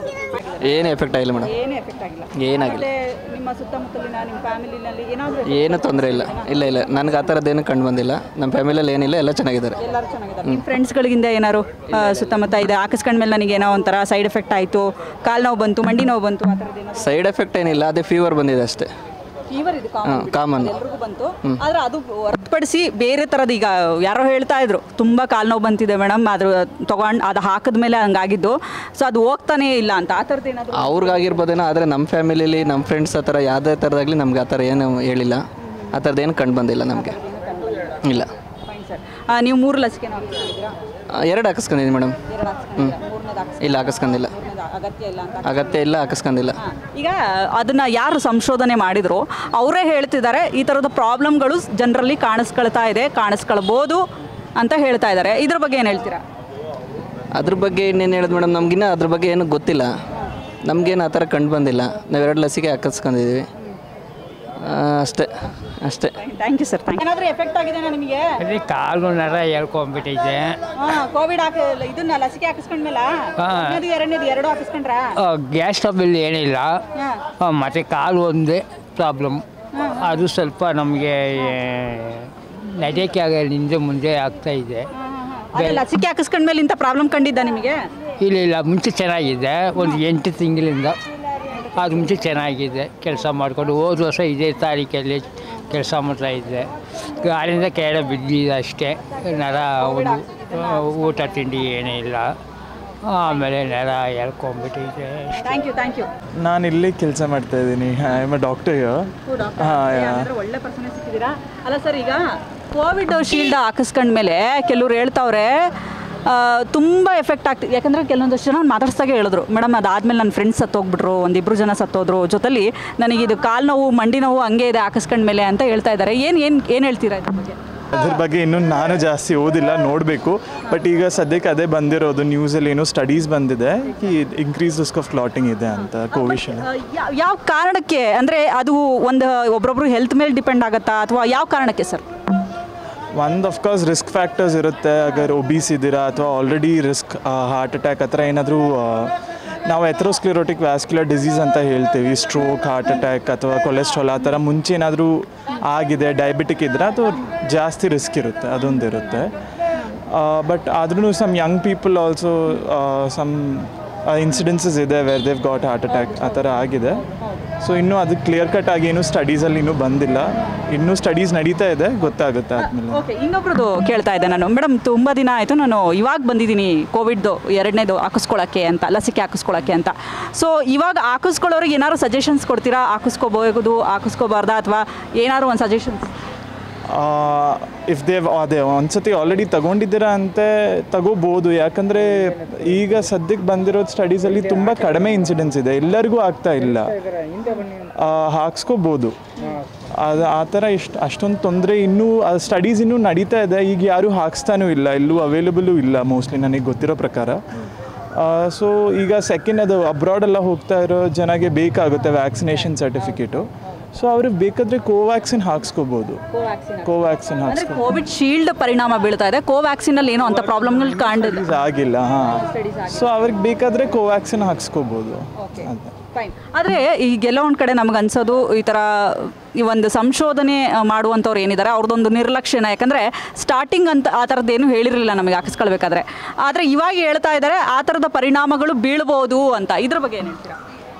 ಏನು ಎಫೆಕ್ಟ್ ಆಗಿಲ್ಲ ಮೇಡಮ್ ಏನು ಎಫೆಕ್ಟ್ ಆಗಿಲ್ಲ ಏನಾಗಿಲ್ಲ ನಿಮ್ಮ ಸುತ್ತಮುತ್ತಲಿನ ನಿಮ್ಮ ಫ್ಯಾಮಿಲಿನಲ್ಲಿ ಏನಾದರೂ ಏನು ತೊಂದರೆ ಇಲ್ಲ ಇಲ್ಲ ಇಲ್ಲ ನನಗೆ ಆ ಥರದ್ದೇನು ಕಂಡು ಬಂದಿಲ್ಲ ನಮ್ಮ ಫ್ಯಾಮಿಲಿಯಲ್ಲಿ ಏನಿಲ್ಲ ಎಲ್ಲ ಚೆನ್ನಾಗಿದ್ದಾರೆ ಎಲ್ಲರೂ ಚೆನ್ನಾಗಿದ್ದಾರೆ ನಿಮ್ಮ ಫ್ರೆಂಡ್ಸ್ಗಳಿಗಿಂದ ಏನಾರು ಆ, ಸುತ್ತಮುತ್ತ ಇದೆ ಹಾಕಿಸ್ಕೊಂಡ್ಮೇಲೆ ನನಗೆ ಏನೋ ಒಂಥರ ಸೈಡ್ ಎಫೆಕ್ಟ್ ಆಯಿತು ಕಾಲು ನೋವು ಬಂತು ಮಂಡಿ ನೋವು ಬಂತು ಆ ಥರದ್ದು ಏನಾದ್ರು ಸೈಡ್ ಎಫೆಕ್ಟ್ ಏನಿಲ್ಲ ಅದೇ ಫೀವರ್ ಬಂದಿದೆ ಅಷ್ಟೇ ಫೀವರ್ ಇದು ಹಾಂ ಕಾಮನ್ ಎಲ್ರಿಗೂ ಬಂತು ಆದ್ರೆ ಅದು ಹೊರತುಪಡಿಸಿ ಬೇರೆ ಥರದ್ದು ಈಗ ಯಾರೋ ಹೇಳ್ತಾ ಇದ್ರು ತುಂಬ ಕಾಲು ನೋವು ಬಂತಿದೆ ಮೇಡಮ್ ಅದು ತಗೊಂಡು ಅದು ಹಾಕಿದ್ಮೇಲೆ ಹಂಗಾಗಿದ್ದು ಸೊ ಅದು ಹೋಗ್ತಾನೇ ಇಲ್ಲ ಅಂತ ಆ ಥರದ್ದು ಏನಾದರೂ ಅವ್ರಿಗಾಗಿರ್ಬೋದೇನೋ ಆದರೆ ನಮ್ಮ ಫ್ಯಾಮಿಲಿಲಿ ನಮ್ಮ ಫ್ರೆಂಡ್ಸ್ ಆ ಥರ ಯಾವುದೇ ಥರದಾಗಲಿ ನಮ್ಗೆ ಆ ಥರ ಏನು ಹೇಳಿಲ್ಲ ಆ ಥರದ್ದು ಏನು ಕಂಡು ಬಂದಿಲ್ಲ ನಮಗೆ ಇಲ್ಲ ಫೈನ್ ಸರ್ ನೀವು ಮೂರು ಲಸಿಕೆನ ಹಾಕಿಸ್ಕೊಂಡಿದ್ದೀರಾ ಆ, ಎರಡು ಹಾಕಿಸ್ಕೊಂಡಿದ್ದೀನಿ ಮೇಡಮ್ ಎರಡು ಹ್ಞೂ ಹಾಕಿಸ್ಕೊಂಡಿದ್ದೀರಾ ಮೂರನೇದು ಹಾಕಿಸ್ ಇಲ್ಲ ಹಾಕಿಸ್ಕೊಂಡಿಲ್ಲ ಅಗತ್ಯ ಇಲ್ಲ ಅಂತ ಅಗತ್ಯ ಇಲ್ಲ ಹಾಕಿಸ್ಕೊಂಡಿಲ್ಲ ಈಗ ಅದನ್ನ ಯಾರು ಸಂಶೋಧನೆ ಮಾಡಿದ್ರು ಅವರೇ ಹೇಳ್ತಿದ್ದಾರೆ ಈ ಥರದ ಪ್ರಾಬ್ಲಮ್ಗಳು ಜನರಲ್ಲಿ ಕಾಣಿಸ್ಕೊಳ್ತಾ ಇದೆ ಕಾಣಿಸ್ಕೊಳ್ಬೋದು ಅಂತ ಹೇಳ್ತಾ ಇದ್ದಾರೆ ಇದ್ರ ಬಗ್ಗೆ ಏನು ಹೇಳ್ತೀರಾ ಅದ್ರ ಬಗ್ಗೆ ಇನ್ನೇನು ಹೇಳೋದು ಮೇಡಮ್ ನಮಗಿನ್ನ ಅದ್ರ ಬಗ್ಗೆ ಏನೂ ಗೊತ್ತಿಲ್ಲ ನಮಗೇನು ಆ ಥರ ಕಂಡು ಬಂದಿಲ್ಲ ನಾವು ಎರಡು ಲಸಿಕೆ ಹಾಕಿಸ್ಕೊಂಡಿದ್ದೀವಿ ಆ, ಅಷ್ಟೇ ಅಷ್ಟೇ ಥ್ಯಾಂಕ್ ಯು ಸರ್ ಥ್ಯಾಂಕ್ ಏನಾದರೂ ಎಫೆಕ್ಟ್ ಆಗಿದೆ ನಿಮಗೆ ಅದೇ ಕಾಲು ನರ ಹೇಳ್ಕೊಂಡ್ಬಿಟ್ಟಿದೆ ಕೋವಿಡ್ ಹಾಕ ಇದನ್ನ ಲಸಿಕೆ ಹಾಕಿಸ್ಕೊಂಡ್ಮೇಲ ಹಾ. ಒಂದನೇದು ಎರಡನೇದು ಎರಡು ಹಾಕಿಸ್ಕೊಂಡ್ರಾ ಗ್ಯಾಸ್ ಟ್ರಬಲ್ ಏನಿಲ್ಲ ಆ, ಮತ್ತೆ ಕಾಲು ಒಂದೇ ಪ್ರಾಬ್ಲಮ್ ಅದು ಸ್ವಲ್ಪ ನಮಗೆ ನಡೆಯೋಕ್ಕೆ ಆಗಲ್ಲ ಹಿಂದೆ ಮುಂದೆ ಆಗ್ತಾ ಇದೆ ಅದೇ ಲಸಿಕೆ ಹಾಕಿಸ್ಕೊಂಡ್ಮೇಲೆ ಇಂಥ ಪ್ರಾಬ್ಲಮ್ ಕಂಡಿದ್ದ ನಿಮಗೆ ಇಲ್ಲ ಇಲ್ಲ ಮುಂಚೆ ಚೆನ್ನಾಗಿದೆ ಒಂದು ಎಂಟು ತಿಂಗಳಿಂದ ಅದು ಮುಂಚೆ ಚೆನ್ನಾಗಿದೆ ಕೆಲಸ ಮಾಡಿಕೊಂಡು ಹೋದ ವರ್ಷ ಇದೇ ತಾರೀಕಲ್ಲಿ ಕೆಲಸ ಮಾಡ್ತಾ ಇದ್ದೆ ಗಾಳಿಯಿಂದ ಕೆಳ ಬಿದ್ದಿದೆ ಅಷ್ಟೇ ನರ ಒಂದು ಆ, ಊಟ ತಿಂಡಿ ಏನೂ ಇಲ್ಲ ಆಮೇಲೆ ನರ ಎಳ್ಕೊಂಬಿಟ್ಟಿದೆ ಥ್ಯಾಂಕ್ ಯು ಥ್ಯಾಂಕ್ ಯು ನಾನು ಇಲ್ಲಿ ಕೆಲಸ ಮಾಡ್ತಾ ಇದ್ದೀನಿ ಐ ಎಮ್ ಅ ಡಾಕ್ಟರ್ ಹಾಂ ಒಳ್ಳೆ ಪರ್ಸನ್ ಸಿಕ್ಕಿದ್ದೀರಾ ಅಲ್ಲ ಸರ್ ಈಗ ಕೋವಿಡ್ ಶೀಲ್ಡ್ ಹಾಕಿಸ್ಕೊಂಡ್ಮೇಲೆ ಕೆಲವ್ರು ಹೇಳ್ತಾವ್ರೆ ಆ, ತುಂಬ ಎಫೆಕ್ಟ್ ಆಗ್ತಿದೆ ಯಾಕಂದರೆ ಕೆಲವೊಂದಷ್ಟು ಜನ ಮಾತಾಡ್ಸ್ದಾಗೆ ಹೇಳಿದ್ರು ಮೇಡಮ್ ಅದಾದಮೇಲೆ ನನ್ನ ಫ್ರೆಂಡ್ಸ್ ಸತ್ತೋಗ್ಬಿಟ್ರು ಒಂದಿಬ್ರು ಜನ ಸತ್ತೋದ್ರು ಜೊತೆಲಿ ನನಗಿದು ಕಾಲು ನೋವು ಮಂಡಿ ನೋವು ಹಂಗೆ ಇದೆ ಹಾಕಿಸ್ಕೊಂಡ್ಮೇಲೆ ಅಂತ ಹೇಳ್ತಾ ಇದ್ದಾರೆ ಏನು ಏನು ಏನು ಹೇಳ್ತೀರಾ ಇದ್ರ ಬಗ್ಗೆ ಅದ್ರ ಬಗ್ಗೆ ಇನ್ನೂ ನಾನು ಜಾಸ್ತಿ ಓದಿಲ್ಲ ನೋಡಬೇಕು ಬಟ್ ಈಗ ಸದ್ಯಕ್ಕೆ ಅದೇ ಬಂದಿರೋದು ನ್ಯೂಸಲ್ಲಿ ಏನೋ ಸ್ಟಡೀಸ್ ಬಂದಿದೆ ಈ ಇನ್ಕ್ರೀಸ್ ರಿಸ್ಕ್ ಆಫ್ ಕ್ಲಾಟಿಂಗ್ ಇದೆ ಅಂತ ಕೋವಿಶೀಲ್ಡ್ ಯಾವ ಯಾವ ಕಾರಣಕ್ಕೆ ಅಂದರೆ ಅದು ಒಂದು ಒಬ್ರೊಬ್ರು ಹೆಲ್ತ್ ಮೇಲೆ ಡಿಪೆಂಡ್ ಆಗುತ್ತಾ ಅಥವಾ ಯಾವ ಕಾರಣಕ್ಕೆ ಸರ್ ಒಂದು ಅಫ್ಕೋರ್ಸ್ ರಿಸ್ಕ್ ಫ್ಯಾಕ್ಟರ್ಸ್ ಇರುತ್ತೆ ಅಗರ್ ಒಬೀಸ್ ಇದ್ದೀರಾ ಅಥವಾ ಆಲ್ರೆಡಿ ರಿಸ್ಕ್ ಹಾರ್ಟ್ ಅಟ್ಯಾಕ್ ಆ ಥರ ಏನಾದರೂ ನಾವು ಎಥ್ರೋಸ್ಕ್ಲಿರೋಟಿಕ್ ವ್ಯಾಸ್ಕ್ಯುಲರ್ ಡಿಸೀಸ್ ಅಂತ ಹೇಳ್ತೀವಿ ಸ್ಟ್ರೋಕ್ ಹಾರ್ಟ್ ಅಟ್ಯಾಕ್ ಅಥವಾ ಕೊಲೆಸ್ಟ್ರಾಲ್ ಆ ಥರ ಮುಂಚೆ ಏನಾದರೂ ಆಗಿದೆ ಡಯಾಬಿಟಿಕ್ ಇದ್ದರೆ ಅದು ಜಾಸ್ತಿ ರಿಸ್ಕ್ ಇರುತ್ತೆ ಅದೊಂದು ಇರುತ್ತೆ ಬಟ್ ಆದ್ರೂ some young people also some incidences ಇದೆ where they got heart attack ಆ ಥರ ಆಗಿದೆ ಸೊ ಇನ್ನೂ ಅದು ಕ್ಲಿಯರ್ ಕಟ್ ಆಗಿ ಏನೂ ಸ್ಟಡೀಸಲ್ಲಿ ಇನ್ನೂ ಬಂದಿಲ್ಲ ಇನ್ನೂ ಸ್ಟಡೀಸ್ ನಡೀತಾ ಇದೆ ಗೊತ್ತಾಗುತ್ತೆ ಆದಮೇಲೆ ಓಕೆ ಇನ್ನೊಬ್ರದ್ದು ಕೇಳ್ತಾ ಇದ್ದೆ ನಾನು ಮೇಡಮ್ ತುಂಬ ದಿನ ಆಯಿತು ನಾನು ಇವಾಗ ಬಂದಿದ್ದೀನಿ ಕೋವಿಡ್ದು ಎರಡನೇದು ಹಾಕಿಸ್ಕೊಳ್ಳೋಕ್ಕೆ ಅಂತ ಲಸಿಕೆ ಹಾಕಿಸ್ಕೊಳ್ಳೋಕ್ಕೆ ಅಂತ ಸೊ ಇವಾಗ ಹಾಕಿಸ್ಕೊಳ್ಳೋರಿಗೆ ಏನಾದ್ರು ಸಜೆಷನ್ಸ್ ಕೊಡ್ತೀರಾ ಹಾಕಿಸ್ಕೋಬಹುದು ಹಾಕಿಸ್ಕೋಬಾರ್ದಾ ಅಥವಾ ಏನಾದ್ರು ಒಂದು ಸಜೆಷನ್ಸ್ ಇಫ್ ದೇವ್ ಅದೇ ಒಂದ್ಸತಿ ಆಲ್ರೆಡಿ ತಗೊಂಡಿದ್ದೀರಾ ಅಂತೆ ತಗೋಬೋದು ಯಾಕಂದರೆ ಈಗ ಸದ್ಯಕ್ಕೆ ಬಂದಿರೋ ಸ್ಟಡೀಸಲ್ಲಿ ತುಂಬ ಕಡಿಮೆ ಇನ್ಸಿಡೆನ್ಸ್ ಇದೆ ಎಲ್ಲರಿಗೂ ಆಗ್ತಾ ಇಲ್ಲ ಆ, ಹಾಕ್ಸ್ಕೋಬೋದು ಅದು ಆ ಥರ ಇಷ್ಟು ಅಷ್ಟೊಂದು ತೊಂದರೆ ಇನ್ನೂ ಸ್ಟಡೀಸ್ ಇನ್ನೂ ನಡೀತಾ ಇದೆ ಈಗ ಯಾರೂ ಹಾಕ್ಸ್ತಾನೂ ಇಲ್ಲ ಎಲ್ಲೂ ಅವೈಲಬಲು ಇಲ್ಲ ಮೋಸ್ಟ್ಲಿ ನನಗೆ ಗೊತ್ತಿರೋ ಪ್ರಕಾರ ಸೊ ಈಗ ಸೆಕೆಂಡ್ ಅದು ಅಬ್ರಾಡೆಲ್ಲ ಹೋಗ್ತಾ ಇರೋ ಜನಗೆ ಬೇಕಾಗುತ್ತೆ ವ್ಯಾಕ್ಸಿನೇಷನ್ ಸರ್ಟಿಫಿಕೇಟು ಸೊ ಅವ್ರಿಗೆ ಬೇಕಾದರೆ ಕೋವ್ಯಾಕ್ಸಿನ್ ಹಾಕ್ಸ್ಕೋಬೋದು ಕೋವ್ಯಾಕ್ಸಿನ್ ಅಂದರೆ ಹಾಕ್ಸ್ಕೊ ಕೋವಿಡ್ ಶೀಲ್ಡ್ ಪರಿಣಾಮ ಬೀಳ್ತಾ ಇದೆ ಕೋವ್ಯಾಕ್ಸಿನಲ್ಲಿ ಏನೋ ಅಂತ ಪ್ರಾಬ್ಲಮ್ಗಳು ಕಾಣಿಲ್ಲ ಆಗಿಲ್ಲ ಹಾಂ ಸೊ ಅವ್ರಿಗೆ ಬೇಕಾದರೆ ಕೋವ್ಯಾಕ್ಸಿನ್ ಹಾಕ್ಸ್ಕೋಬೋದು ಅಂತ ಫೈನ್ ಆದರೆ ಈಗೆಲ್ಲ ಒಂದು ಕಡೆ ನಮ್ಗೆ ಅನ್ಸೋದು ಈ ಥರ ಈ ಒಂದು ಸಂಶೋಧನೆ ಆ, ಮಾಡುವಂಥವ್ರು ಏನಿದ್ದಾರೆ ಅವ್ರದ್ದೊಂದು ನಿರ್ಲಕ್ಷ್ಯನ ಯಾಕಂದರೆ ಸ್ಟಾರ್ಟಿಂಗ್ ಅಂತ ಆ ಥರದ್ದೇನು ಹೇಳಿರಲಿಲ್ಲ ನಮಗೆ ಹಾಕಿಸ್ಕೊಳ್ಬೇಕಾದ್ರೆ ಆದರೆ ಇವಾಗ ಹೇಳ್ತಾ ಇದ್ದಾರೆ ಆ ಥರದ ಪರಿಣಾಮಗಳು ಬೀಳ್ಬೋದು ಅಂತ ಇದ್ರ ಬಗ್ಗೆ ಏನು ಹೇಳ್ತೀರಾ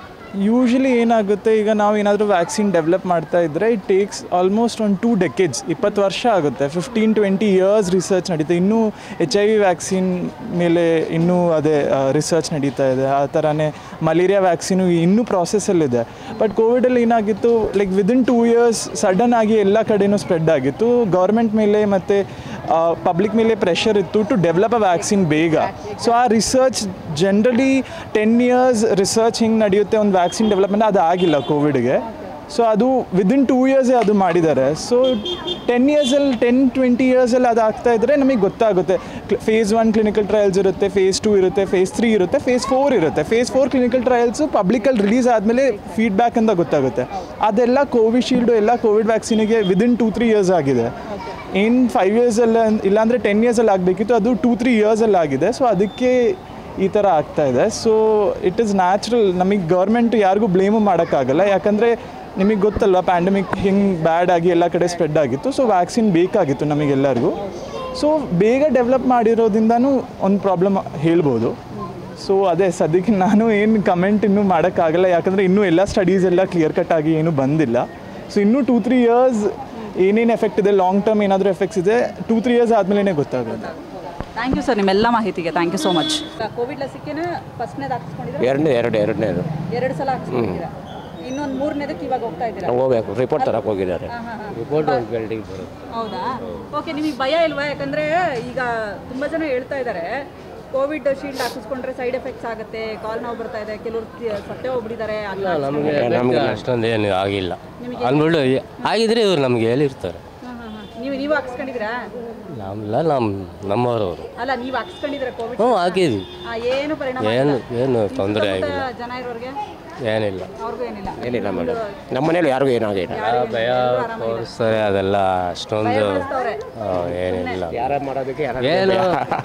ಯೂಶಲಿ ಏನಾಗುತ್ತೆ ಈಗ ನಾವು ಏನಾದರೂ ವ್ಯಾಕ್ಸಿನ್ ಡೆವಲಪ್ ಮಾಡ್ತಾ ಇದ್ದರೆ ಇಟ್ ಟೇಕ್ಸ್ ಆಲ್ಮೋಸ್ಟ್ ಒಂದು ಟೂ ಡೆಕೆಡ್ಸ್ ಇಪ್ಪತ್ತು ವರ್ಷ ಆಗುತ್ತೆ ಫಿಫ್ಟೀನ್ ಟ್ವೆಂಟಿ ಇಯರ್ಸ್ ರಿಸರ್ಚ್ ನಡೀತಾ ಇನ್ನೂ ಎಚ್ ಐ ವಿ ವ್ಯಾಕ್ಸಿನ್ ಮೇಲೆ ಇನ್ನೂ ಅದೇ ರಿಸರ್ಚ್ ನಡೀತಾ ಇದೆ ಆ ಥರನೇ ಮಲೇರಿಯಾ ವ್ಯಾಕ್ಸಿನು ಇನ್ನೂ ಪ್ರಾಸೆಸ್ಸಲ್ಲಿದೆ ಬಟ್ ಕೋವಿಡಲ್ಲಿ ಏನಾಗಿತ್ತು like within two years sudden ಆಗಿ ಎಲ್ಲ ಕಡೆನೂ ಸ್ಪ್ರೆಡ್ ಆಗಿತ್ತು ಗೌರ್ಮೆಂಟ್ ಮೇಲೆ ಮತ್ತು ಪಬ್ಲಿಕ್ ಮೇಲೆ ಪ್ರೆಷರ್ ಇತ್ತು ಟು ಡೆವಲಪ್ ಅ ವ್ಯಾಕ್ಸಿನ್ ಬೇಗ ಸೊ ಆ research generally ten years research ಹಿಂಗೆ ನಡೆಯುತ್ತೆ ಒಂದು ವ್ಯಾಕ್ಸಿನ್ ಡೆವಲಪ್ಮೆಂಟ್ ಅದು ಆಗಿಲ್ಲ ಕೋವಿಡ್ಗೆ ಸೊ ಅದು ವಿದಿನ್ ಟೂ ಇಯರ್ಸೇ ಅದು ಮಾಡಿದ್ದಾರೆ ಸೊ ಟೆನ್ ಇಯರ್ಸಲ್ಲಿ ಟೆನ್ ಟ್ವೆಂಟಿ ಇಯರ್ಸಲ್ಲಿ ಅದು ಆಗ್ತಾ ಇದ್ದರೆ ನಮಗೆ ಗೊತ್ತಾಗುತ್ತೆ ಫೇಸ್ ಒನ್ ಕ್ಲಿನಿಕಲ್ ಟ್ರಯಲ್ಸ್ ಇರುತ್ತೆ ಫೇಸ್ ಟೂ ಇರುತ್ತೆ ಫೇಸ್ ತ್ರೀ ಇರುತ್ತೆ ಫೇಸ್ ಫೋರ್ ಇರುತ್ತೆ ಫೇಸ್ ಫೋರ್ ಕ್ಲಿನಿಕಲ್ ಟ್ರಯಲ್ಸು ಪಬ್ಲಿಕಲ್ಲಿ ರಿಲೀಸ್ ಆದಮೇಲೆ ಫೀಡ್ಬ್ಯಾಕ್ ಅಂತ ಗೊತ್ತಾಗುತ್ತೆ ಅದೆಲ್ಲ ಕೋವಿಶೀಲ್ಡು ಎಲ್ಲ Covid ವ್ಯಾಕ್ಸಿನಿಗೆ within two three years ಆಗಿದೆ ಇನ್ ಫೈವ್ ಇಯರ್ಸಲ್ಲಿ ಇಲ್ಲಾಂದರೆ ಟೆನ್ ಇಯರ್ಸಲ್ಲಿ ಆಗಬೇಕಿತ್ತು ಅದು ಟೂ ತ್ರೀ ಇಯರ್ಸಲ್ಲಿ ಆಗಿದೆ ಸೊ ಅದಕ್ಕೆ ಈ ಥರ ಆಗ್ತಾ ಇದೆ ಸೊ ಇಟ್ ಇಸ್ ನ್ಯಾಚುರಲ್ ನಮಗೆ ಗೌರ್ಮೆಂಟ್ ಯಾರಿಗೂ ಬ್ಲೇಮು ಮಾಡೋಕ್ಕಾಗಲ್ಲ ಯಾಕಂದರೆ ನಿಮಗೆ ಗೊತ್ತಲ್ಲ ಪ್ಯಾಂಡಮಿಕ್ ಹಿಂಗೆ ಬ್ಯಾಡ್ ಆಗಿ ಎಲ್ಲ ಕಡೆ ಸ್ಪ್ರೆಡ್ ಆಗಿತ್ತು ಸೊ ವ್ಯಾಕ್ಸಿನ್ ಬೇಕಾಗಿತ್ತು ನಮಗೆಲ್ಲರಿಗೂ ಸೊ ಬೇಗ ಡೆವಲಪ್ ಮಾಡಿರೋದ್ರಿಂದನೂ ಒಂದು ಪ್ರಾಬ್ಲಮ್ ಹೇಳ್ಬೋದು ಸೊ ಅದೇ ಸದ್ಯಕ್ಕೆ ನಾನು ಏನು ಕಮೆಂಟ್ ಇನ್ನೂ ಮಾಡೋಕ್ಕಾಗಲ್ಲ ಯಾಕಂದರೆ ಇನ್ನೂ ಎಲ್ಲ ಸ್ಟಡೀಸ್ ಎಲ್ಲ ಕ್ಲಿಯರ್ ಕಟ್ ಆಗಿ ಏನೂ ಬಂದಿಲ್ಲ ಸೊ ಇನ್ನೂ ಟೂ ತ್ರೀ ಇಯರ್ಸ್ ಏನೇನು ಎಫೆಕ್ಟ್ ಇದೆ ಲಾಂಗ್ ಟರ್ಮ್ ಏನಾದರೂ ಎಫೆಕ್ಟ್ಸ್ ಇದೆ ಟೂ ತ್ರೀ ಇಯರ್ಸ್ ಆದಮೇಲೆ ಗೊತ್ತಾಗೋದು ಥ್ಯಾಂಕ್ ಯು ಸರ್ ನಿಮ್ಮೆಲ್ಲ ಮಾಹಿತಿಗೆ thank you so much Covid ಲಸಿಕೆನ ಫಸ್ಟ್ನೇದು ಹಾಕಿಸ್ಕೊಂಡಿದ್ರೆ ಎರಡನೇ ಎರಡು ಎರಡನೇದು ಎರಡು ಸಲ ಹಾಕಿಸ್ಕೊಂಡಿದ್ದೀರಾ ಇನ್ನೊಂದು ಮೂರನೇದಕ್ಕೆ ಇವಾಗ ಹೋಗ್ತಾ ಇದ್ದೀರಾ ನಾವು ಹೋಗ್ಬೇಕು ರಿಪೋರ್ಟ್ ತರಕ್ಕೆ ಹೋಗಿದ್ದಾರೆ ಹಾ, ಹಾ, ಹಾ. ರಿಪೋರ್ಟ್ ಒಂದು ಬಿಲ್ಡಿಂಗ್ ಬರುತ್ತೆ ಹೌದಾ ಓಕೆ ನಿಮಗೆ ಭಯ ಇಲ್ವಾ ಯಾಕಂದ್ರೆ ಈಗ ತುಂಬಾ ಜನ ಹೇಳ್ತಾ ಇದ್ದಾರೆ ಕೋವಿಡ್ ಶೀಲ್ಡ್ ಹಾಕಿಸ್ಕೊಂಡ್ರೆ ಸೈಡ್ ಎಫೆಕ್ಟ್ಸ್ ಆಗುತ್ತೆ ಕಾಲ್ ನೋವು ಬರ್ತಾ ಇದೆ ಕೆಲವರು ಸತ್ತೇ ಹೋಗ್ಬಿಟ್ಟಿದ್ದಾರೆ ಅಲ್ಲ ನಮಗೆ ನಮಗೆ ಅಷ್ಟೊಂದು ಏನು ಆಗಿಲ್ಲ ಅಂದ್ಬಿಟ್ಟು ಆಗಿದ್ರೆ ಇವ್ರು ನಮಗೆ ಹೇಳಿರ್ತಾರೆ ನೀವು ನೀವು ಹಾಕ್ಸ್ಕೊಂಡಿದ್ದೀರಾ ನಮ್ಮೆಲ್ಲ ನಮ್ಮ ನಮ್ಮವರವರು ಅಲ್ಲ ನೀವು ಹಾಕ್ಸ್ಕೊಂಡಿದ್ದೀರಾ ಕೋವಿಡ್ ಹ್ಞೂ ಹಾಕಿದ್ವಿ ಏನು ಪರಿಣಾಮ ಏನು ಆಗಿಲ್ಲ? ಏನು ನಿಮ್ಮ ತೊಂದರೆ ಸುತ್ತಮುತ್ತ ಆಗಿಲ್ಲ ಜನ ಇರೋರಿಗೆ ಏನಿಲ್ಲ ಅವ್ರಿಗೂ ಏನಿಲ್ಲ ಏನಿಲ್ಲ ಮೇಡಮ್ ನಮ್ಮ ಮನೇಲಿ ಯಾರಿಗೂ ಏನಾಗಿಲ್ಲ ಭಯ ತೋರಿಸ್ತಾರೆ ಅದೆಲ್ಲ ಅಷ್ಟೊಂದು ಪಡಿಸ್ತವ್ರೆ. ಆ, ಏನಿಲ್ಲ ಯಾರ ಮಾಡೋದಕ್ಕೆ ಯಾರ ಏನು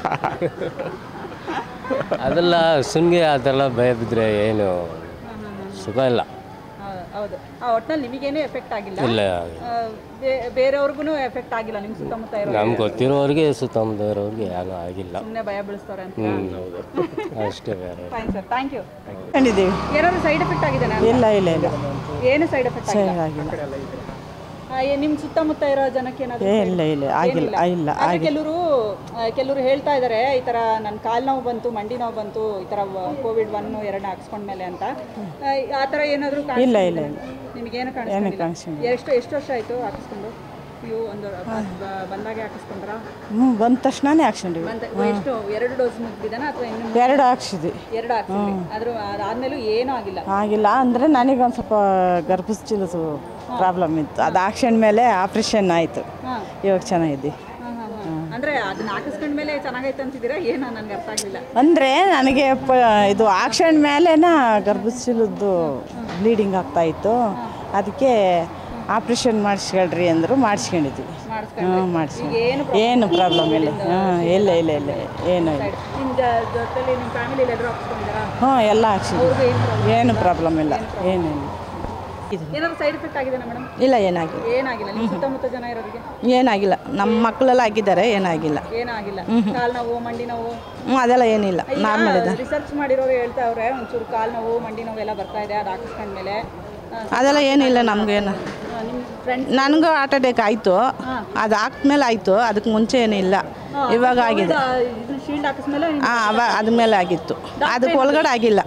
ಅದೆಲ್ಲ ಸುಮ್ಗೆ ಅದೆಲ್ಲ ಭಯ ಬಿದ್ದರೆ ಏನು ಸುಖ ಇಲ್ಲ ಹೌದು, ಹೌದು ಆ ಒಟ್ನಲ್ಲಿ ನಿಮಗೇನು ಎಫೆಕ್ಟ್ ಆಗಿಲ್ಲ ಇಲ್ಲ. ಆ, ಬೇ- ಬೇರೆಯವ್ರಿಗೂ ಎಫೆಕ್ಟ್ ಆಗಿಲ್ಲ ನಿಮ್ಮ ಸುತ್ತಮುತ್ತ ಇರೋ ನಮ್ಗೆ ಗೊತ್ತಿರೋರಿಗೆ ಸುತ್ತಮುತ್ತ ಇರೋರಿಗೆ ಏನೂ ಆಗಿಲ್ಲ ಸುಮ್ಮನೆ ಭಯ ಬೀಳಿಸ್ತವ್ರೆ ಅಂತ ಹ್ಞೂ ಹೌದು ಅಷ್ಟೇ ಬೇರೆ ಫೈನ್ ಸರ್ ಥ್ಯಾಂಕ್ ಯು ಕಂಡಿದ್ದೀವಿ ಏನಾದ್ರು ಸೈಡ್ ಎಫೆಕ್ಟ್ ಆಗಿದೆ ಇಲ್ಲ ಇಲ್ಲ ಇಲ್ಲ ಏನು ಸೈಡ್ ಎಫೆಕ್ಟ್ ಆಗಿಲ್ಲ ಆಗಿಲ್ಲ ಆ, ಏ- ನಿಮ್ ಸುತ್ತಮುತ್ತ ಇರೋ ಜನಕ್ಕೆ ಏನಾದ್ರು ಏ, ಇಲ್ಲ, ಇಲ್ಲ, ಆಗಿಲ್ಲ, ಇಲ್ಲ, ಆಗಿಲ್ಲ. ಕೆಲವರು ಕೆಲವರು ಹೇಳ್ತಾ ಇದ್ದಾರೆ ಈ ತರ ನನ್ನ ಕಾಲ್ ನೋವು ಬಂತು ಮಂಡಿ ನೋವು ಬಂತು ಈ ತರ ಕೋವಿಡ್ ಒನ್ ಎರಡನೇ ಹಾಕ್ಸ್ಕೊಂಡ್ಮೇಲೆ ಅಂತ ಆ, ಆ ಥರ ಏನಾದ್ರು ಇಲ್ಲ, ಇಲ್ಲ, ಇಲ್ಲ. ನಿಮಗೇನು ಏನು ಕಾಣಿಸ್ಕೊಂಡಿಲ್ಲ ಕಾಣಿಸ್ಕೊಂಡಿಲ್ಲ. ಎಷ್ಟು ಎಷ್ಟು ವರ್ಷ ಆಯ್ತು ಹಾಕಿಸ್ಕೊಂಡು ನೀವು ಒಂದು ಬ- ಬಂದಾಗೆ ಹಾಕಿಸ್ಕೊಂಡ್ರಾ ಹ್ಞೂ ಬಂದ ತಕ್ಷಣನೇ ಹಾಕ್ಸ್ಕೊಂಡಿವಿ ಬಂದ ಎಷ್ಟು ಎರಡು ಡೋಸ್ ಮುಗಿದಾನ ಅಥವಾ ಇನ್ನು ಎರಡು ಹಾಕ್ಸಿದ್ವಿ ಎರಡು ಹಾಕ್ಸಿದ್ವಿ ಆದ್ರೂ ಅದಾದ್ಮೇಲೂ ಏನೂ ಆಗಿಲ್ಲ ಆಗಿಲ್ಲ ಅಂದರೆ ನನಗೊಂದು ಸ್ವಲ್ಪ ಗರ್ಭಸ್ಥಿಲದು ಪ್ರಾಬ್ಲಮ್ ಇತ್ತು ಅದು ಹಾಕ್ಸ್ಕೊಂಡ್ಮೇಲೆ ಆಪ್ರೇಷನ್ ಆಯಿತು ಹಾ. ಇವಾಗ ಚೆನ್ನಾಗಿದ್ದೆ ಹಾ, ಹಾ, ಹಾ. ಅಂದ್ರೆ ಅದನ್ನ ಹಾಕಿಸ್ಕೊಂಡ್ಮೇಲೆ ಚೆನ್ನಾಗೈತೆ ಅಂತಿದ್ದೀರಾ ಏನೋ ನನ್ಗೆ ಅರ್ಥ ಆಗ್ಲಿಲ್ಲ ಅಂದರೆ ನನಗೆ ಪ ಇದು ಹಾಕ್ಸ್ಕೊಂಡ ಮೇಲೆನ ಗರ್ಭಸ್ಥಿಲದ್ದು ಬ್ಲೀಡಿಂಗ್ ಆಗ್ತಾಯಿತ್ತು ಅದಕ್ಕೆ ಆಪ್ರೇಷನ್ ಮಾಡಿಸ್ಕೊಳ್ರಿ ಅಂದರು ಮಾಡಿಸ್ಕೊಂಡಿದ್ವಿ ಹ್ಞೂ ಮಾಡಿಸಿ ಏನು ಏನು ಪ್ರಾಬ್ಲಮ್ ಇಲ್ಲ ಹಾಂ ಇಲ್ಲ ಇಲ್ಲ ಇಲ್ಲ ಏನೂ ಇಲ್ಲ ನಿಮ್ಮ ಜೊತೆಲಿ ನಿಮ್ಮ ಫ್ಯಾಮಿಲಿ ಎಲ್ಲರೂ ಹಾಕ್ಸ್ಕೊಂಡಿದ್ದಾರಾ ಹ್ಞೂ ಎಲ್ಲ ಹಾಕ್ಸಿದ್ವಿ ಏನು ಪ್ರಾಬ್ಲಮ್ ಇಲ್ಲ ಏನು ಇಲ್ಲ ಏನಾದ್ರು ಸೈಡ್ ಎಫೆಕ್ಟ್ ಆಗಿದೆ ಮೇಡಮ್ ಇಲ್ಲ ಏನಾಗಿಲ್ಲ ಏನಾಗಿಲ್ಲ ನಿಮ್ಮ ಸುತ್ತಮುತ್ತ ಜನ ಇರೋರಿಗೆ ಏನಾಗಿಲ್ಲ ನಮ್ಮ ಮಕ್ಕಳೆಲ್ಲ ಆಗಿದ್ದಾರೆ ಏನಾಗಿಲ್ಲ ಏನಾಗಿಲ್ಲ ಕಾಲ್ ನೋವು ಮಂಡಿ ನೋವು ಹ್ಞೂ ಅದೆಲ್ಲ ಏನಿಲ್ಲ ನಾರ್ಮಲ್ ಇದೆ ರಿಸರ್ಚ್ ಮಾಡಿರೋರು ಹೇಳ್ತಾವ್ರೆ ಒಂಚೂರು ಕಾಲ್ ನೋವು ಮಂಡಿ ನೋವು ಎಲ್ಲ ಬರ್ತಾ ಇದೆ ಅದು ಹಾಕಿಸ್ಕೊಂಡ್ಮೇಲೆ ಅದೆಲ್ಲ ಏನಿಲ್ಲ ನಮಗೇನು ನಿಮ್ಮ ಫ್ರೆಂಡ್ ನನಗೂ ಹಾರ್ಟ್ ಅಟ್ಯಾಕ್ ಆಯಿತು ಅದು ಹಾಕ್ಮೇಲೆ ಆಯಿತು ಅದಕ್ಕೆ ಮುಂಚೆ ಏನಿಲ್ಲ ಇವಾಗ ಆಗಿದೆ ಶೀಲ್ಡ್ ಹಾಕಿಸ್ಮೇಲೆ ಹಾಂ ಅವ ಅದ್ಮೇಲೆ ಆಗಿತ್ತು ಅದಕ್ಕೆ ಒಳಗಡೆ ಆಗಿಲ್ಲ